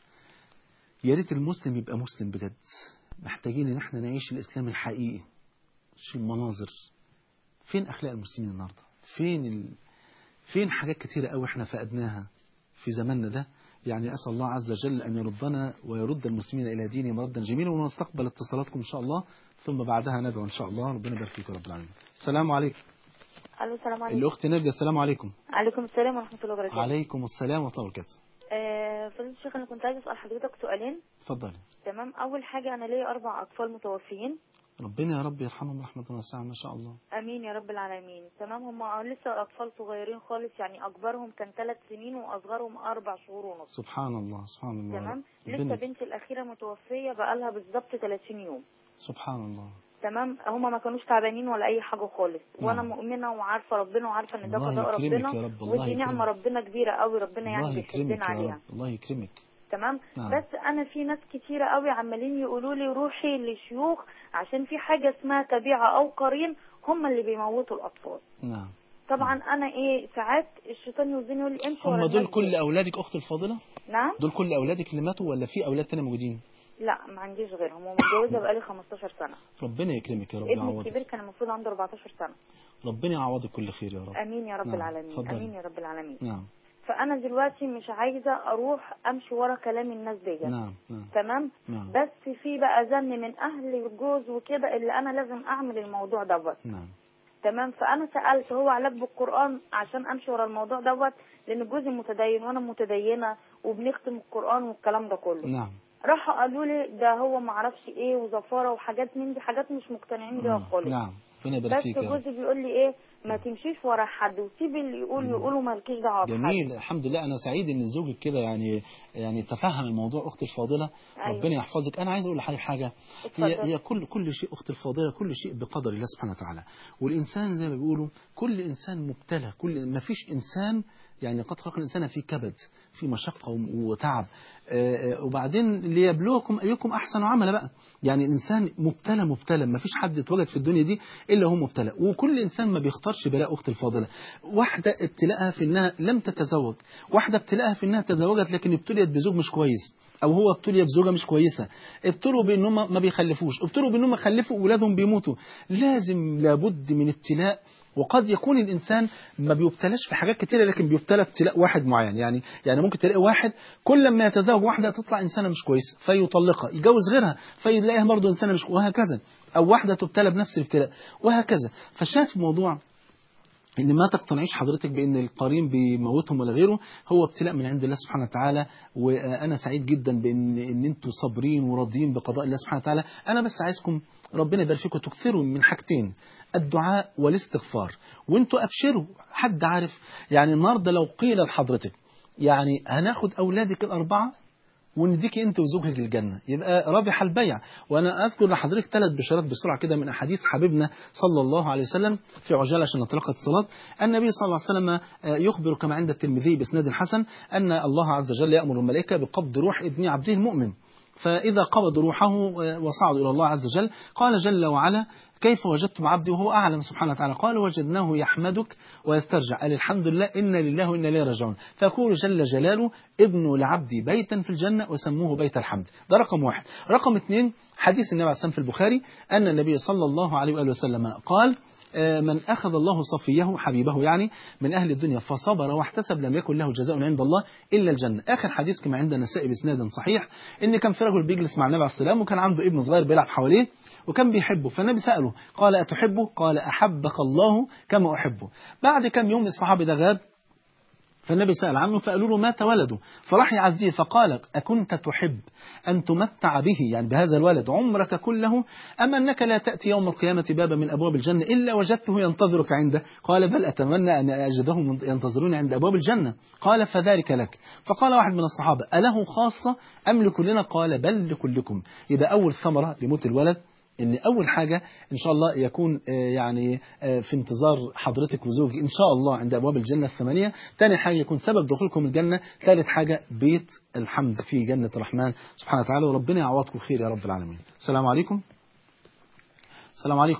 يا ريت المسلم يبقى مسلم بجد محتاجين ان احنا نعيش الإسلام الحقيقي مش المناظر فين أخلاق المسلمين النهاردة فين ال... فين حاجات كتيرة قوي احنا فقدناها في زماننا ده يعني أسأل الله عز وجل أن يردنا ويرد المسلمين إلى دينهم مردا جميلا ونستقبل اتصالاتكم إن شاء الله ثم بعدها ندعو إن شاء الله ربنا يبارك فيكم رب العالمين السلام عليكم الو السلام عليكم الأخت نادية السلام عليكم عليكم السلام ورحمه الله وبركاته عليكم السلام ورحمة الله وبركاته آه، فضيلة الشيخ انا كنت عايزه اسال حضرتك سؤالين اتفضلي تمام اول حاجه انا ليا اربع اطفال متوفيين ربنا يا رب يرحمهم رحمة واسعة ما شاء الله امين يا رب العالمين تمام هم لسه اطفال صغيرين خالص يعني اكبرهم كان ثلاث سنين واصغرهم اربع شهور ونص سبحان الله سبحان الله تمام لسه ربنا بنتي الاخيره متوفيه بقالها بالظبط 30 يوم سبحان الله تمام هما ما كانوش تعبانين ولا اي حاجه خالص وانا نعم. مؤمنه وعارفه ربنا وعارفه ان ده الله قضاء يكرمك ربنا يا رب، الله ودي نعمه يكرمك. ربنا كبيره قوي ربنا يعني الله يكرمك بيحبنا يا عليها رب الله يكرمك تمام نعم. بس انا في ناس كتيره قوي عمالين يقولوا لي روحي لشيوخ عشان في حاجه اسمها تبيعه او قرين هم اللي بيموتوا الاطفال نعم طبعا انا ايه ساعات الشيطان يوزني يقول لي امشي ورا هم دول الناس كل دي. أولادك أخت الفاضلة نعم دول كل أولادك اللي ماتوا ولا في أولاد تاني موجودين لا ما عنديش غيرهم ومتجوزه بقالي 15 سنه ربنا يكرمك يا رب ابني يعوضك الكبير كان المفروض عنده 14 سنه ربنا يعوضك كل خير يا رب امين يا رب نعم. العالمين اتفضلي. امين يا رب العالمين نعم فانا دلوقتي مش عايزه اروح امشي ورا كلام الناس ديت نعم نعم تمام نعم بس في بقى زن من اهل الجوز وكده اللي انا لازم اعمل الموضوع دوت نعم تمام فانا سالت هو علاج بالقران عشان امشي ورا الموضوع دوت لان جوزي متدين وانا متدينه وبنختم القران والكلام ده كله نعم راحوا قالوا لي ده هو ما اعرفش ايه وزفاره وحاجات من دي حاجات مش مقتنعين بيها مم. خالص نعم ربنا يبارك بس فيك يا رب. جوزي بيقول لي ايه ما تمشيش ورا حد وسيب اللي يقول يقولوا مالكيش دعوه بحد جميل الحمد لله انا سعيد ان زوجك كده يعني يعني تفهم الموضوع اختي الفاضله أيوة. ربنا يحفظك انا عايز اقول لحضرتك حاجه هي اتفضل. هي كل كل شيء اختي الفاضله كل شيء بقدر الله سبحانه وتعالى والانسان زي ما بيقولوا كل انسان مبتلى كل ما فيش انسان يعني قد خلق الانسان في كبد في مشقه وتعب آه، آه، وبعدين ليبلوكم ايكم احسن عملا بقى يعني الانسان مبتلى مبتلى ما فيش حد اتوجد في الدنيا دي الا هو مبتلى وكل انسان ما بيختارش بلاء اختي الفاضله واحده ابتلاءها في انها لم تتزوج واحده ابتلاءها في انها تزوجت لكن ابتليت بزوج مش كويس او هو ابتلي بزوجه مش كويسه ابتلوا بانهم ما بيخلفوش ابتلوا بانهم خلفوا اولادهم بيموتوا لازم لابد من ابتلاء وقد يكون الانسان ما بيبتلاش في حاجات كتيره لكن بيبتلى ابتلاء واحد معين يعني يعني ممكن تلاقي واحد كل ما يتزوج واحده تطلع انسانه مش كويسه فيطلقها يجوز غيرها فيلاقيها برضه انسانه مش وهكذا او واحده تبتلى بنفس الابتلاء وهكذا فالشاهد في الموضوع ان ما تقتنعيش حضرتك بان القرين بيموتهم ولا غيره هو ابتلاء من عند الله سبحانه وتعالى وانا سعيد جدا بان ان انتم صابرين وراضيين بقضاء الله سبحانه وتعالى انا بس عايزكم ربنا يبارك فيكم تكثروا من حاجتين الدعاء والاستغفار وانتوا ابشروا حد عارف يعني النهارده لو قيل لحضرتك يعني هناخد اولادك الاربعه ونديكي انت وزوجك الجنه يبقى رابح البيع وانا اذكر لحضرتك ثلاث بشارات بسرعه كده من احاديث حبيبنا صلى الله عليه وسلم في عجاله عشان نتلقى الصلاه النبي صلى الله عليه وسلم آه، يخبر كما عند الترمذي باسناد حسن ان الله عز وجل يامر الملائكه بقبض روح ابن عبده المؤمن فإذا قبض روحه آه، وصعدوا إلى الله عز وجل قال جل وعلا كيف وجدتم عبدي وهو أعلم سبحانه وتعالى قال وجدناه يحمدك ويسترجع قال الحمد لله إنا لله وإنا إليه راجعون فيقول جل جلاله ابنوا لعبدي بيتا في الجنة وسموه بيت الحمد ده رقم واحد رقم اثنين حديث النبي عليه الصلاة والسلام في البخاري أن النبي صلى الله عليه وآله وسلم قال آه، من أخذ الله صفيه حبيبه يعني من أهل الدنيا فصبر واحتسب لم يكن له جزاء عند الله إلا الجنة آخر حديث كما عند النسائي بإسناد صحيح إن كان في رجل بيجلس مع النبي عليه السلام وكان عنده ابن صغير بيلعب حواليه وكان بيحبه فالنبي سأله قال أتحبه قال أحبك الله كما أحبه بعد كم يوم الصحابي ده غاب فالنبي سأل عنه فقالوا له مات ولده فراح يعزيه فقال أكنت تحب أن تمتع به يعني بهذا الولد عمرك كله أم أنك لا تأتي يوم القيامة بابا من أبواب الجنة إلا وجدته ينتظرك عنده قال بل أتمنى أن أجدهم ينتظرون عند أبواب الجنة قال فذلك لك فقال واحد من الصحابة أله خاصة أم لكلنا قال بل لكلكم يبقى أول ثمرة لموت الولد ان اول حاجه ان شاء الله يكون آه، يعني آه، في انتظار حضرتك وزوجك ان شاء الله عند ابواب الجنه الثمانيه ثاني حاجه يكون سبب دخولكم الجنه ثالث حاجه بيت الحمد في جنه الرحمن سبحانه وتعالى وربنا يعوضكم خير يا رب العالمين السلام عليكم السلام عليكم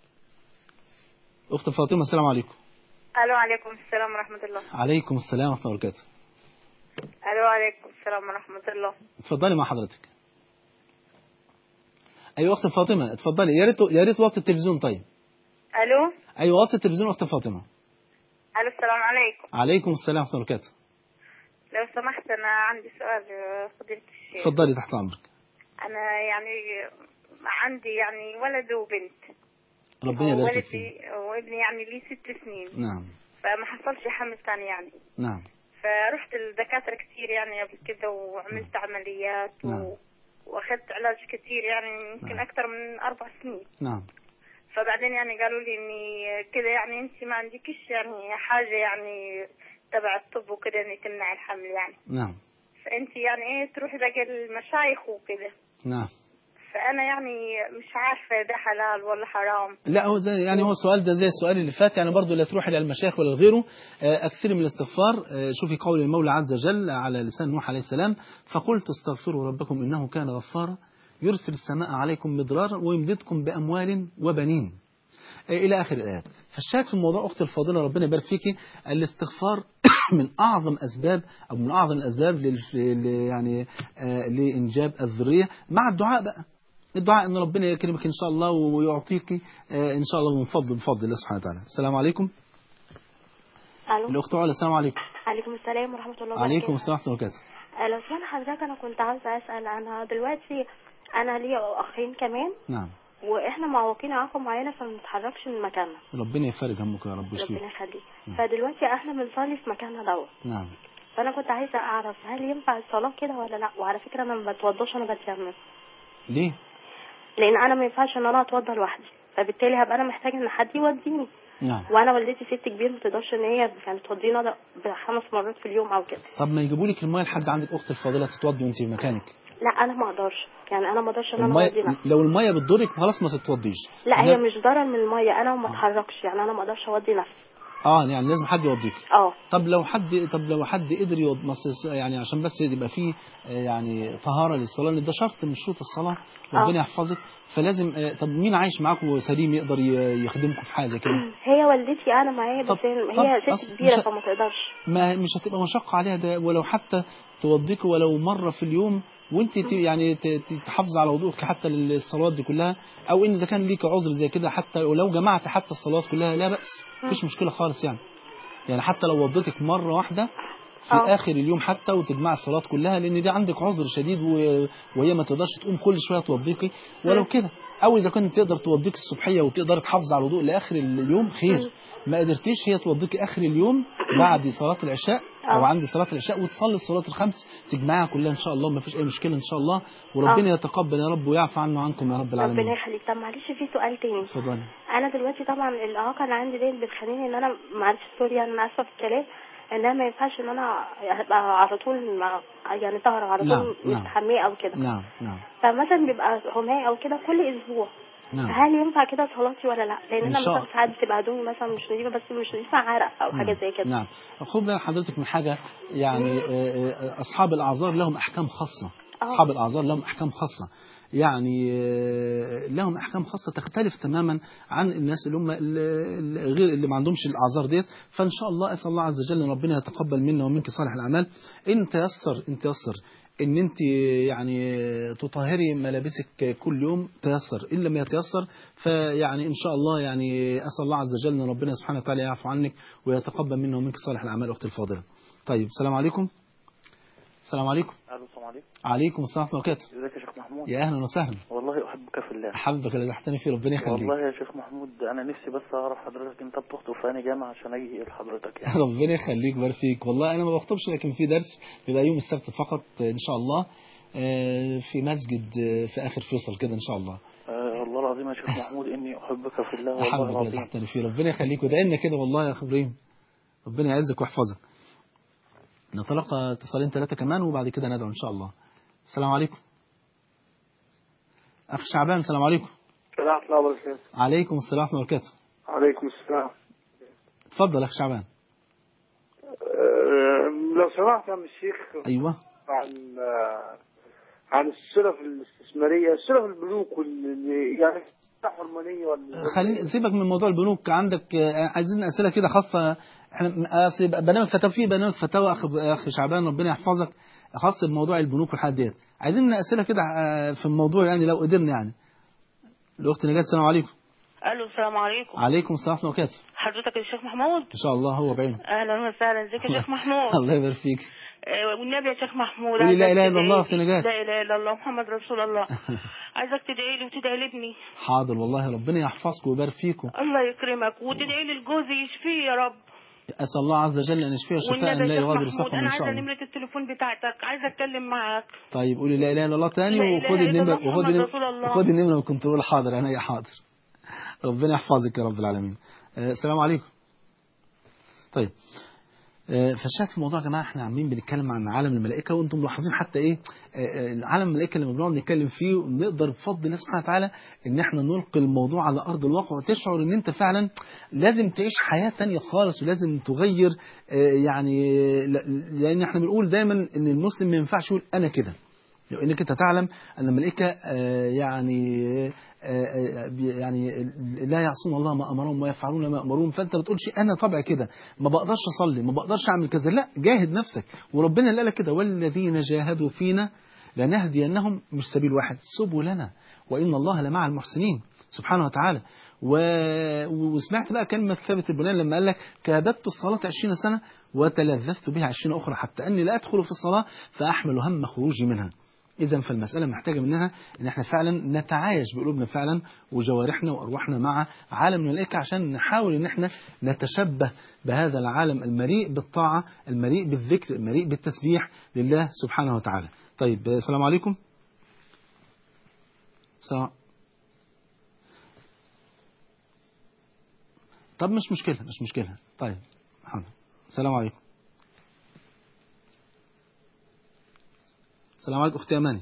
اخت فاطمه السلام عليكم الو عليكم السلام ورحمه الله عليكم السلام ورحمه الله وبركاته الو عليكم السلام ورحمه الله اتفضلي مع حضرتك ايوه اخت فاطمه اتفضلي يا ريت يا ريت وقت التلفزيون طيب الو ايوه وقت التلفزيون اخت فاطمه الو السلام عليكم عليكم السلام ورحمه الله وبركاته لو سمحت انا عندي سؤال آه، فضيله الشيخ اتفضلي تحت امرك انا يعني عندي يعني ولد وبنت ربنا يبارك لك فيه ولدي وابني يعني لي ست سنين نعم فما حصلش حمل ثاني يعني نعم فرحت لدكاتره كتير يعني قبل كده وعملت عمليات و... نعم. واخذت علاج كتير يعني يمكن نعم. اكثر من اربع سنين نعم فبعدين يعني قالوا لي اني كده يعني انت ما عندكش يعني حاجه يعني تبع الطب وكده اني تمنع الحمل يعني نعم فانت يعني ايه تروحي بقى المشايخ وكده نعم فانا يعني مش عارفه ده حلال ولا حرام لا هو زي يعني هو السؤال ده زي السؤال اللي فات يعني برضه لا تروح الى المشايخ ولا غيره آه، اكثر من الاستغفار آه، شوفي قول المولى عز وجل على لسان نوح عليه السلام فقلت استغفروا ربكم انه كان غفارا يرسل السماء عليكم مدرارا ويمددكم باموال وبنين آه، الى اخر الايات فالشاهد في الموضوع اختي الفاضله ربنا يبارك فيكي الاستغفار من اعظم اسباب او من اعظم الاسباب لل ل- يعني آه، لانجاب الذريه مع الدعاء بقى الدعاء ان ربنا يكرمك ان شاء الله ويعطيك آه، ان شاء الله من فضل بفضل الله سبحانه وتعالى السلام عليكم الو الاخت علا السلام عليكم عليكم السلام ورحمه الله وبركاته عليكم السلام ورحمه الله وبركاته آه، لو سمحت حضرتك انا كنت عاوزه اسال انا دلوقتي انا ليا اخين كمان نعم واحنا معوقين اعاقه معينه فما بنتحركش من مكاننا ربنا يفرج همك يا رب ويشفيك ربنا يخليك فدلوقتي احنا بنصلي في مكاننا دوت نعم فانا كنت عايزه اعرف هل ينفع الصلاه كده ولا لا وعلى فكره انا ما بتوضاش انا بتيمم ليه لان انا ما ينفعش ان انا اتوضى لوحدي فبالتالي هبقى انا محتاجه ان حد يوديني نعم وانا والدتي ست كبير ما تقدرش ان هي يعني تودينا ده بخمس مرات في اليوم او كده طب ما يجيبوا لك الميه لحد عندك اخت الفاضله تتوضي وانت في مكانك لا انا ما اقدرش يعني انا ما اقدرش ان انا الميه اودي نفسي لو الميه بتضرك خلاص ما تتوضيش لا إنما- هي مش ضرر من الميه انا وما اتحركش يعني انا ما اقدرش اودي نفسي اه يعني لازم حد يوضيك اه طب لو حد طب لو حد قدر يوض مص- يعني عشان بس يبقى فيه آه، يعني طهاره للصلاه لان ده شرط من شروط الصلاه ربنا آه. يحفظك فلازم آه، طب مين عايش معاكم سليم يقدر ي- يخدمكم في حاجه زي كده هي والدتي انا معايا طب- بس هي طب هي أصل ست مش كبيره ه- فما تقدرش ما مش هتبقى مشقه عليها ده ولو حتى توضيك ولو مره في اليوم وانت ت- يعني ت- ت- تحافظ على وضوءك حتى للصلوات دي كلها او ان اذا كان ليك عذر زي كده حتى ولو جمعت حتى الصلوات كلها لا باس مفيش مشكله خالص يعني يعني حتى لو وضيتك مره واحده في آه. اخر اليوم حتى وتجمع الصلاه كلها لان دي عندك عذر شديد و- وهي ما تقدرش تقوم كل شويه توضيكي ولو كده او اذا كنت تقدر توضيك الصبحيه وتقدر تحافظ على الوضوء لاخر اليوم خير ما قدرتيش هي توضيكي اخر اليوم بعد صلاه العشاء او آه. عند صلاه العشاء وتصلي الصلاه الخمس تجمعها كلها ان شاء الله ما فيش اي مشكله ان شاء الله وربنا يتقبل يا رب ويعفو عنا وعنكم يا رب ربنا العالمين يخليك طب معلش في سؤال تاني اتفضلي انا دلوقتي طبعا الاعاقه اللي عندي ديت بتخليني ان انا معلش سوري يعني انا اسفه في الكلام ان انا ما ينفعش ان انا ابقى على طول مع يعني طاهره على نعم، طول نعم. مستحميه او كده نعم نعم فمثلا بيبقى هماي او كده كل اسبوع نعم هل ينفع كده صلاتي ولا لا لان إن انا شاء مثلا ساعات بتبقى هدومي مثلا مش نظيفه بس مش نظيفه عرق او حاجه زي كده نعم خد بال حضرتك من حاجة يعني آه، آه، أصحاب الأعذار لهم أحكام خاصة آه. أصحاب الأعذار لهم أحكام خاصة يعني آه، لهم أحكام خاصة تختلف تماما عن الناس اللي هم ال- ال- غير اللي ما عندهمش الأعذار ديت فإن شاء الله أسأل الله عز وجل أن ربنا يتقبل منا ومنك صالح الأعمال إن تيسر إن تيسر ان انت يعني تطهري ملابسك كل يوم تيسر ان لم يتيسر فيعني ان شاء الله يعني اسال الله عز وجل ان ربنا سبحانه وتعالى يعفو عنك ويتقبل منا ومنك صالح الاعمال اختي الفاضله. طيب السلام عليكم. السلام عليكم. الو السلام عليكم عليكم السلام ورحمه الله وبركاته. ازيك يا شيخ محمود يا اهلا وسهلا. والله احبك في الله حبك اللي زحتني فيه ربنا يخليك. والله يا شيخ محمود انا نفسي بس اعرف حضرتك انت بتخطب في انهي جامعه عشان اجي لحضرتك يعني ربنا يخليك بارك فيك والله انا ما بخطبش لكن في درس بيبقى يوم السبت فقط ان شاء الله آه، في مسجد آه، في اخر فيصل كده ان شاء الله. آه والله العظيم يا شيخ محمود اني احبك في الله والله حبك اللي العظيم زحتني فيه ربنا يخليك وادعي لنا كده والله يا اخ ابراهيم. ربنا يعزك ويحفظك. نتلقى اتصالين ثلاثه كمان وبعد كده ندعو ان شاء الله. السلام عليكم. اخ شعبان السلام عليكم. السلام ورحمة الله وبركاته عليكم السلام ورحمه الله وبركاته. عليكم السلام اتفضل يا اخ شعبان. أه، لو سمحت يا عم الشيخ ايوه عن آه، عن السلف الاستثمارية سلف البنوك واللي يعني حرمانية ولا خليني سيبك من موضوع البنوك عندك آه، عايزين اسئله كده خاصه احنا أصل برنامج فتاوى في برنامج فتاوى اخ اخ شعبان ربنا يحفظك خاص بموضوع البنوك والحاجات ديت عايزين اسئله كده آه، في الموضوع يعني لو قدرنا يعني الاخت نجاة السلام عليكم الو السلام عليكم عليكم السلام ورحمه الله وبركاته حضرتك الشيخ محمود ان شاء الله هو بعينه اهلا وسهلا ازيك يا شيخ محمود الله يبارك فيك آه، والنبي يا شيخ محمود قولي لا عايزك إله إلا تدعي الله لي. أختي نجاة. لا اله الا الله محمد رسول الله عايزك تدعي لي وتدعي لابني حاضر والله ربنا يحفظكم ويبارك فيكم الله يكرمك وتدعي لي لجوزي يشفيه يا رب اسال الله عز وجل ان يشفيه شفاء والنبي لا يا شيخ يغادر محمود سقما انا ان شاء عايزه الله نمره التليفون بتاعتك عايزه اتكلم معاك طيب قولي لا اله الا الله تاني لا إله وخدي إلا النمره الله وخدي محمد رسول الله. النمره وخدي النمره من الكنترول حاضر انا يا حاضر ربنا يحفظك يا رب العالمين آه، السلام عليكم طيب آه، فالشاهد في الموضوع يا جماعه احنا عاملين بنتكلم عن عالم الملائكه وانتم ملاحظين حتى ايه آه، آه، عالم الملائكه اللي بنقعد نتكلم فيه نقدر بفضل الله سبحانه وتعالى ان احنا نلقي الموضوع على ارض الواقع وتشعر ان انت فعلا لازم تعيش حياه تانية خالص ولازم تغير آه، يعني ل- لان احنا بنقول دايما ان المسلم ما ينفعش يقول انا كده لو انك انت تعلم ان الملائكه آه، يعني آه، آه، بي- يعني لا يعصون الله ما امرهم ويفعلون ما امرون فانت ما تقولش انا طبعي كده ما بقدرش اصلي ما بقدرش اعمل كذا لا جاهد نفسك وربنا اللي قال لك كده والذين جاهدوا فينا لنهدينهم مش سبيل واحد سبلنا وان الله لمع المحسنين سبحانه وتعالى و... وسمعت بقى كلمة ثابت البنان لما قال لك كابدت الصلاة عشرين سنة وتلذذت بها عشرين أخرى حتى أني لا أدخل في الصلاة فأحمل هم خروجي منها إذا فالمسألة محتاجة مننا إن إحنا فعلا نتعايش بقلوبنا فعلا وجوارحنا وأرواحنا مع عالم الملائكة عشان نحاول إن إحنا نتشبه بهذا العالم المليء بالطاعة المليء بالذكر المليء بالتسبيح لله سبحانه وتعالى طيب السلام عليكم السلام طب مش مشكلة مش مشكلة طيب حاضر السلام عليكم السلام عليكم أختي أماني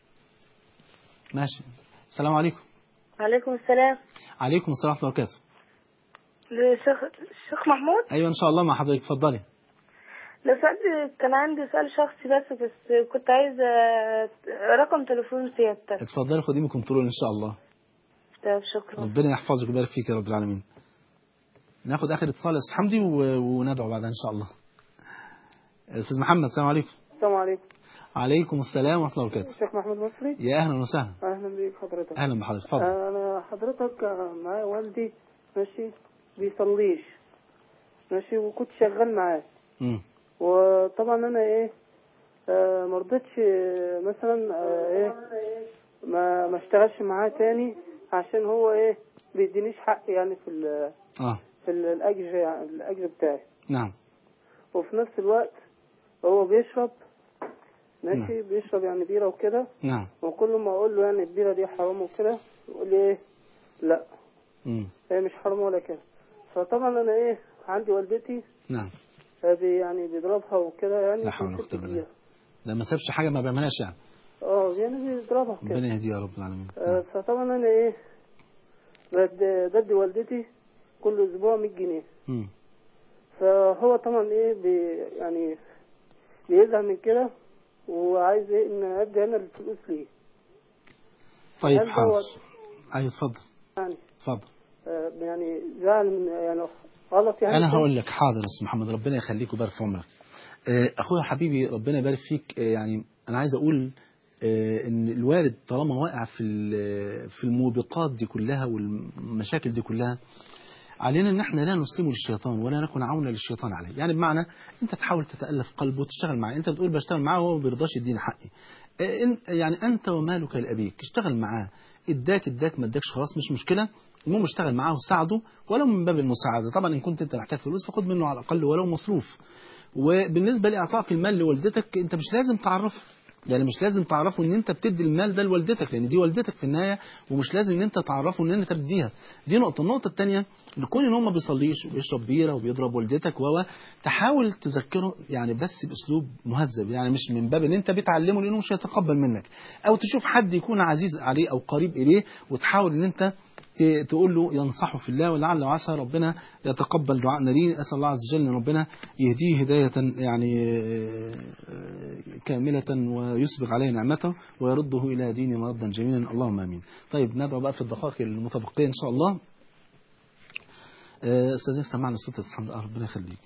ماشي السلام عليكم عليكم السلام عليكم السلام ورحمة الله وبركاته لشيخ الشيخ محمود أيوة إن شاء الله مع حضرتك اتفضلي لو سألت كان عندي سؤال شخصي بس بس كنت عايزة رقم تليفون سيادتك اتفضلي خدي من كنترول إن شاء الله طيب شكرا ربنا يحفظك ويبارك فيك يا رب العالمين ناخد آخر اتصال يا أستاذ حمدي و- وندعو بعدها إن شاء الله أستاذ محمد السلام عليكم السلام عليكم عليكم السلام ورحمة الله وبركاته الشيخ محمود مصري يا أهلا وسهلا اهلا بيك حضرتك أهلا بحضرتك اتفضل آه، انا حضرتك آه، معايا والدي ماشي بيصليش ماشي وكنت شغال معاه مم. وطبعا انا ايه آه ما رضيتش آه، مثلا آه ايه ما ما اشتغلش معاه تاني عشان هو ايه بيدينيش حق يعني في ال- آه في ال- الاجر يعني الاجر بتاعي نعم وفي نفس الوقت هو بيشرب ماشي بيشرب يعني بيرة وكده نعم وكل ما اقول له يعني البيرة دي حرام وكده يقول لي ايه لا مم. هي مش حرام ولا كده فطبعا انا ايه عندي والدتي نعم هذه يعني بيضربها وكده يعني لا حول ولا في قوة إلا ست بالله. كبيرة. ده ما سابش حاجة ما بيعملهاش يعني اه يعني بيضربها كده ربنا يهديه يا رب العالمين آه، فطبعا انا ايه بدي بدي والدتي كل اسبوع 100 جنيه مم. فهو طبعا ايه بي يعني بيزعل من كده وعايز ايه ان ادي انا الفلوس ليه طيب هل حاضر دوت أيوة اتفضل يعني اتفضل آه، يعني زعل من يعني غلط يعني أنا كده؟ هقول لك حاضر يا أستاذ محمد ربنا يخليك ويبارك في عمرك آه، أخويا حبيبي ربنا يبارك فيك آه، يعني أنا عايز أقول آه، إن الوالد طالما واقع في ال- في الموبقات دي كلها والمشاكل دي كلها علينا ان احنا لا نسلمه للشيطان ولا نكون عونا للشيطان عليه يعني بمعنى انت تحاول تتالف قلبه وتشتغل معاه انت بتقول بشتغل معاه وهو ما بيرضاش يديني حقي آه، إن- يعني انت ومالك لابيك اشتغل معاه اداك اداك ما اداكش خلاص مش مشكله المهم اشتغل معاه وساعده ولو من باب المساعده طبعا ان كنت انت محتاج فلوس فخد منه على الاقل ولو مصروف وبالنسبه لاعطائك المال لوالدتك انت مش لازم تعرفه يعني مش لازم تعرفه ان انت بتدي المال ده لوالدتك لان دي والدتك في النهايه ومش لازم ان انت تعرفه ان انت تديها دي نقطه النقطه الثانيه لكون ان هو ما بيصليش وبيشرب بيره وبيضرب والدتك وهو تحاول تذكره يعني بس باسلوب مهذب يعني مش من باب ان انت بتعلمه لانه مش هيتقبل منك او تشوف حد يكون عزيز عليه او قريب اليه وتحاول ان انت ت- تقول له ينصحه في الله ولعل وعسى ربنا يتقبل دعائنا ليه اسال الله عز وجل ان ربنا يهديه هدايه يعني آه، آه، كامله ويسبغ عليه نعمته ويرده الى دين مردا جميلا اللهم امين. طيب ندعو بقى في الدقائق المتبقيه ان شاء الله. آه، استاذين سمعنا صوت الحمد لله ربنا يخليك.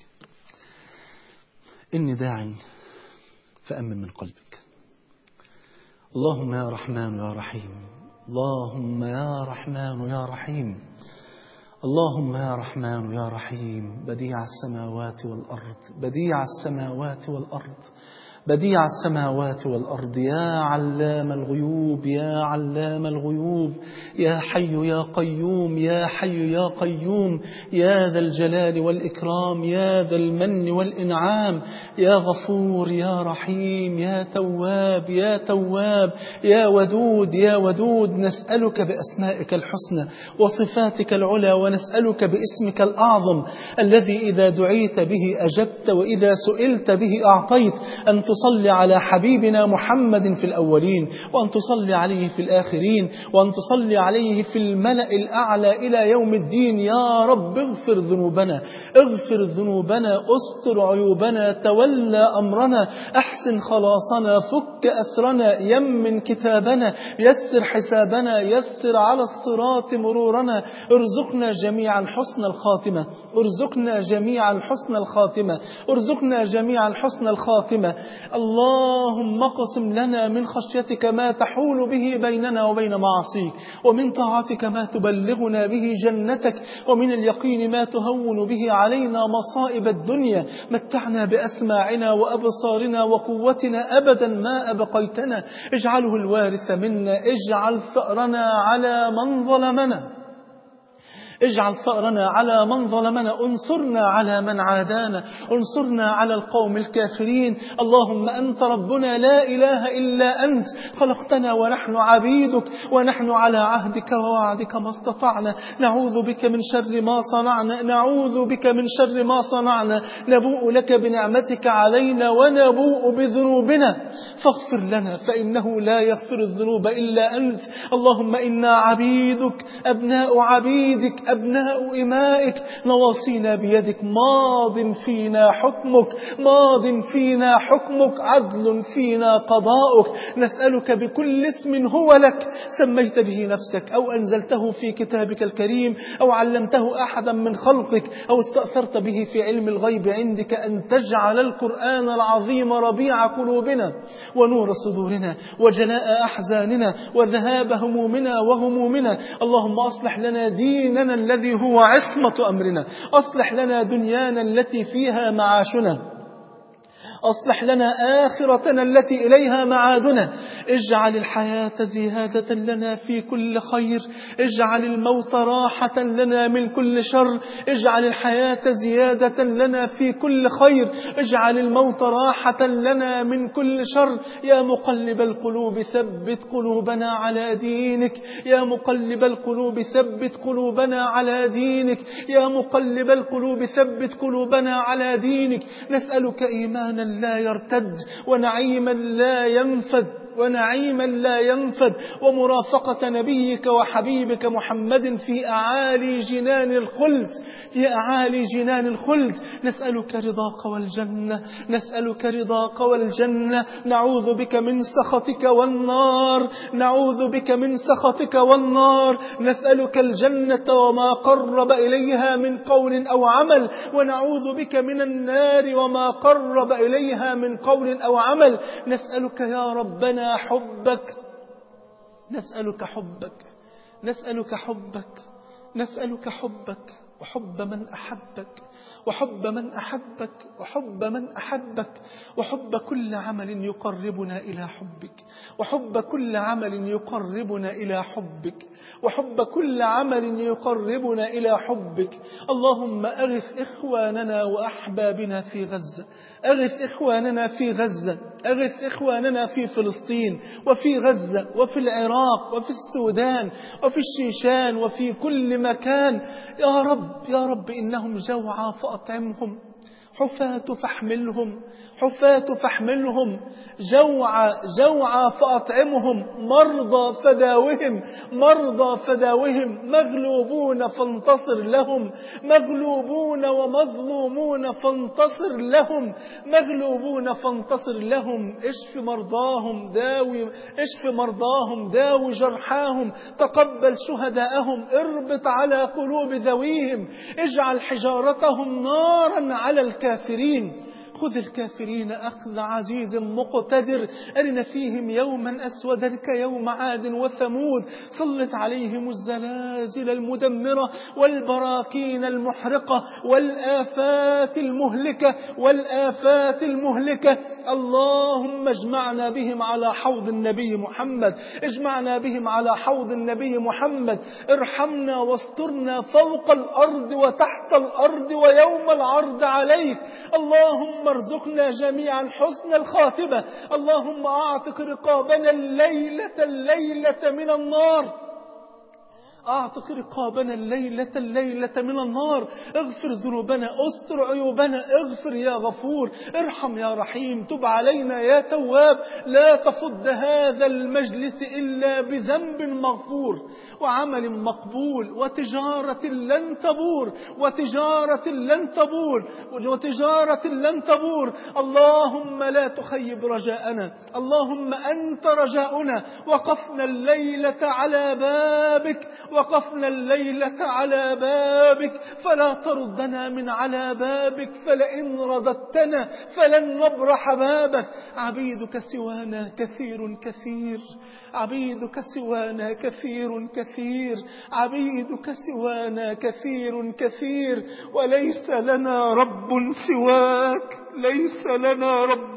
اني داع فامن من قلبك. اللهم يا رحمن يا رحيم اللهم يا رحمن يا رحيم اللهم يا رحمن يا رحيم بديع السماوات والأرض بديع السماوات والأرض بديع السماوات والأرض يا علام الغيوب يا علام الغيوب يا حي يا قيوم يا حي يا قيوم يا ذا الجلال والإكرام يا ذا المن والإنعام يا غفور يا رحيم يا تواب يا تواب يا ودود يا ودود نسألك بأسمائك الحسنى وصفاتك العلى ونسألك باسمك الأعظم الذي إذا دعيت به أجبت وإذا سئلت به أعطيت أن تصلي على حبيبنا محمد في الأولين وأن تصلي عليه في الآخرين وأن تصلي عليه في الملأ الأعلى إلى يوم الدين يا رب اغفر ذنوبنا اغفر ذنوبنا استر عيوبنا تولى أمرنا أحسن خلاصنا فك أسرنا يمن كتابنا يسر حسابنا يسر على الصراط مرورنا ارزقنا جميعا حسن الخاتمة ارزقنا جميعا حسن الخاتمة ارزقنا جميعا حسن الخاتمة اللهم اقسم لنا من خشيتك ما تحول به بيننا وبين معاصيك ومن طاعتك ما تبلغنا به جنتك ومن اليقين ما تهون به علينا مصائب الدنيا متعنا بأسماعنا وأبصارنا وقوتنا أبدا ما أبقيتنا اجعله الوارث منا اجعل ثأرنا على من ظلمنا اجعل ثأرنا على من ظلمنا انصرنا على من عادانا انصرنا على القوم الكافرين اللهم أنت ربنا لا إله إلا أنت خلقتنا ونحن عبيدك ونحن على عهدك ووعدك ما استطعنا نعوذ بك من شر ما صنعنا نعوذ بك من شر ما صنعنا نبوء لك بنعمتك علينا ونبوء بذنوبنا فاغفر لنا فإنه لا يغفر الذنوب إلا أنت اللهم إنا عبيدك أبناء عبيدك أبناء إمائك نواصينا بيدك ماض فينا حكمك ماض فينا حكمك عدل فينا قضاؤك نسألك بكل اسم هو لك سميت به نفسك أو أنزلته في كتابك الكريم أو علمته أحدا من خلقك أو استأثرت به في علم الغيب عندك أن تجعل القرآن العظيم ربيع قلوبنا ونور صدورنا وجلاء أحزاننا وذهاب همومنا وهمومنا اللهم أصلح لنا ديننا الذي هو عصمة أمرنا أصلح لنا دنيانا التي فيها معاشنا أصلح لنا آخرتنا التي إليها معادنا اجعل الحياة زيادة لنا في كل خير اجعل الموت راحة لنا من كل شر اجعل الحياة زيادة لنا في كل خير اجعل الموت راحة لنا من كل شر يا مقلب القلوب ثبت قلوبنا على دينك يا مقلب القلوب ثبت قلوبنا على دينك يا مقلب القلوب ثبت قلوبنا على دينك نسألك إيمانا لا يرتد ونعيما لا ينفذ ونعيما لا ينفد ومرافقة نبيك وحبيبك محمد في أعالي جنان الخلد في أعالي جنان الخلد نسألك رضاك والجنة نسألك رضاك والجنة نعوذ بك من سخطك والنار نعوذ بك من سخطك والنار نسألك الجنة وما قرب إليها من قول أو عمل ونعوذ بك من النار وما قرب إليها من قول أو عمل نسألك يا ربنا حبك نسألك حبك نسألك حبك نسألك حبك وحب من أحبك وحب من أحبك وحب من أحبك وحب كل عمل يقربنا إلى حبك وحب كل عمل يقربنا إلى حبك وحب كل عمل يقربنا إلى حبك اللهم أغث إخواننا وأحبابنا في غزة أغث إخواننا في غزة أغث إخواننا في فلسطين وفي غزة وفي العراق وفي السودان وفي الشيشان وفي كل مكان يا رب يا رب إنهم جوعى فأطعمهم حفاة فاحملهم حفاة فاحملهم جوعى جوعى فأطعمهم مرضى فداوهم مرضى فداوهم مغلوبون فانتصر لهم مغلوبون ومظلومون فانتصر لهم مغلوبون فانتصر لهم اشف مرضاهم داوي اشف مرضاهم داوي جرحاهم تقبل شهداءهم اربط على قلوب ذويهم اجعل حجارتهم نارا على الكافرين خذ الكافرين أخذ عزيز مقتدر أرنا فيهم يوما أسودا كيوم عاد وثمود سلط عليهم الزلازل المدمرة والبراكين المحرقة والآفات المهلكة والآفات المهلكة اللهم اجمعنا بهم على حوض النبي محمد اجمعنا بهم على حوض النبي محمد ارحمنا واسترنا فوق الأرض وتحت الأرض ويوم العرض عليك اللهم ارزقنا جميعا حسن الخاتمة اللهم أعتق رقابنا الليلة الليلة من النار أعتق رقابنا الليلة الليلة من النار اغفر ذنوبنا استر عيوبنا اغفر يا غفور ارحم يا رحيم تب علينا يا تواب لا تفض هذا المجلس إلا بذنب مغفور وعمل مقبول وتجارة لن تبور وتجارة لن تبور وتجارة لن تبور اللهم لا تخيب رجاءنا اللهم أنت رجاؤنا وقفنا الليلة على بابك وقفنا الليلة على بابك فلا تردنا من على بابك فلئن رددتنا فلن نبرح بابك عبيدك سوانا كثير كثير عبيدك سوانا كثير كثير عبيدك سوانا كثير كثير وليس لنا رب سواك ليس لنا رب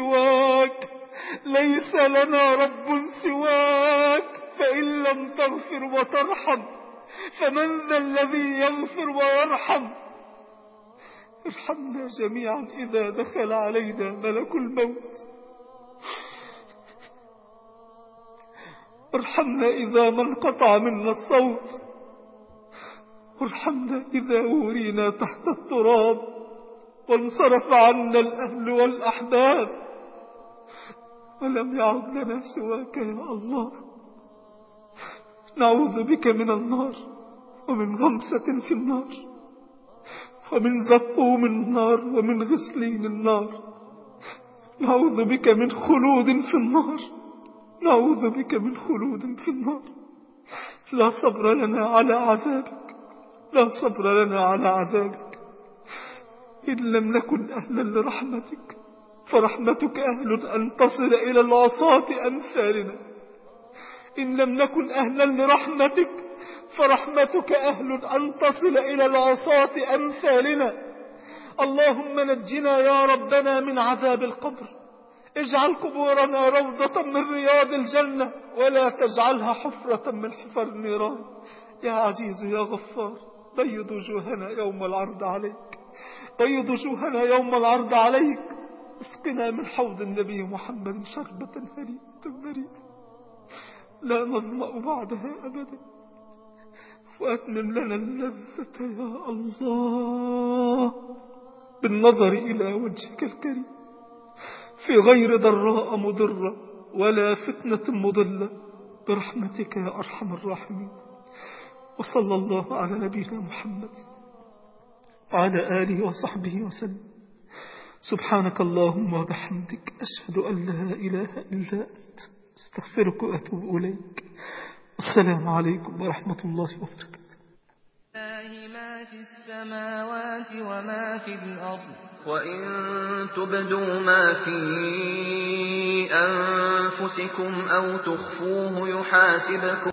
سواك ليس لنا رب سواك فإن لم تغفر وترحم فمن ذا الذي يغفر ويرحم ارحمنا جميعا إذا دخل علينا ملك الموت ارحمنا إذا ما انقطع منا الصوت ارحمنا إذا ورينا تحت التراب وانصرف عنا الأهل والأحباب ولم يعد لنا سواك يا الله نعوذ بك من النار ومن غمسة في النار ومن زقوم النار ومن غسلين النار نعوذ بك من خلود في النار نعوذ بك من خلود في النار لا صبر لنا على عذابك لا صبر لنا على عذابك إن لم نكن أهلا لرحمتك فرحمتك أهل أن تصل إلى العصاة أمثالنا إن لم نكن أهلا لرحمتك فرحمتك أهل أن تصل إلى العصاة أمثالنا اللهم نجنا يا ربنا من عذاب القبر اجعل قبورنا روضة من رياض الجنة ولا تجعلها حفرة من حفر النيران يا عزيز يا غفار بيض وجوهنا يوم العرض عليك بيض وجوهنا يوم العرض عليك اسقنا من حوض النبي محمد شربة هنيئة مريئة لا نظمأ بعدها أبدا وأتمم لنا اللذة يا الله بالنظر إلى وجهك الكريم في غير ضراء مضرة ولا فتنة مضلة برحمتك يا أرحم الراحمين وصلى الله على نبينا محمد وعلى آله وصحبه وسلم سبحانك اللهم وبحمدك أشهد أن لا إله إلا أنت استغفرك وأتوب إليك السلام عليكم ورحمة الله وبركاته لله ما في السماوات وما في الأرض وإن تبدوا ما في أنفسكم أو تخفوه يحاسبكم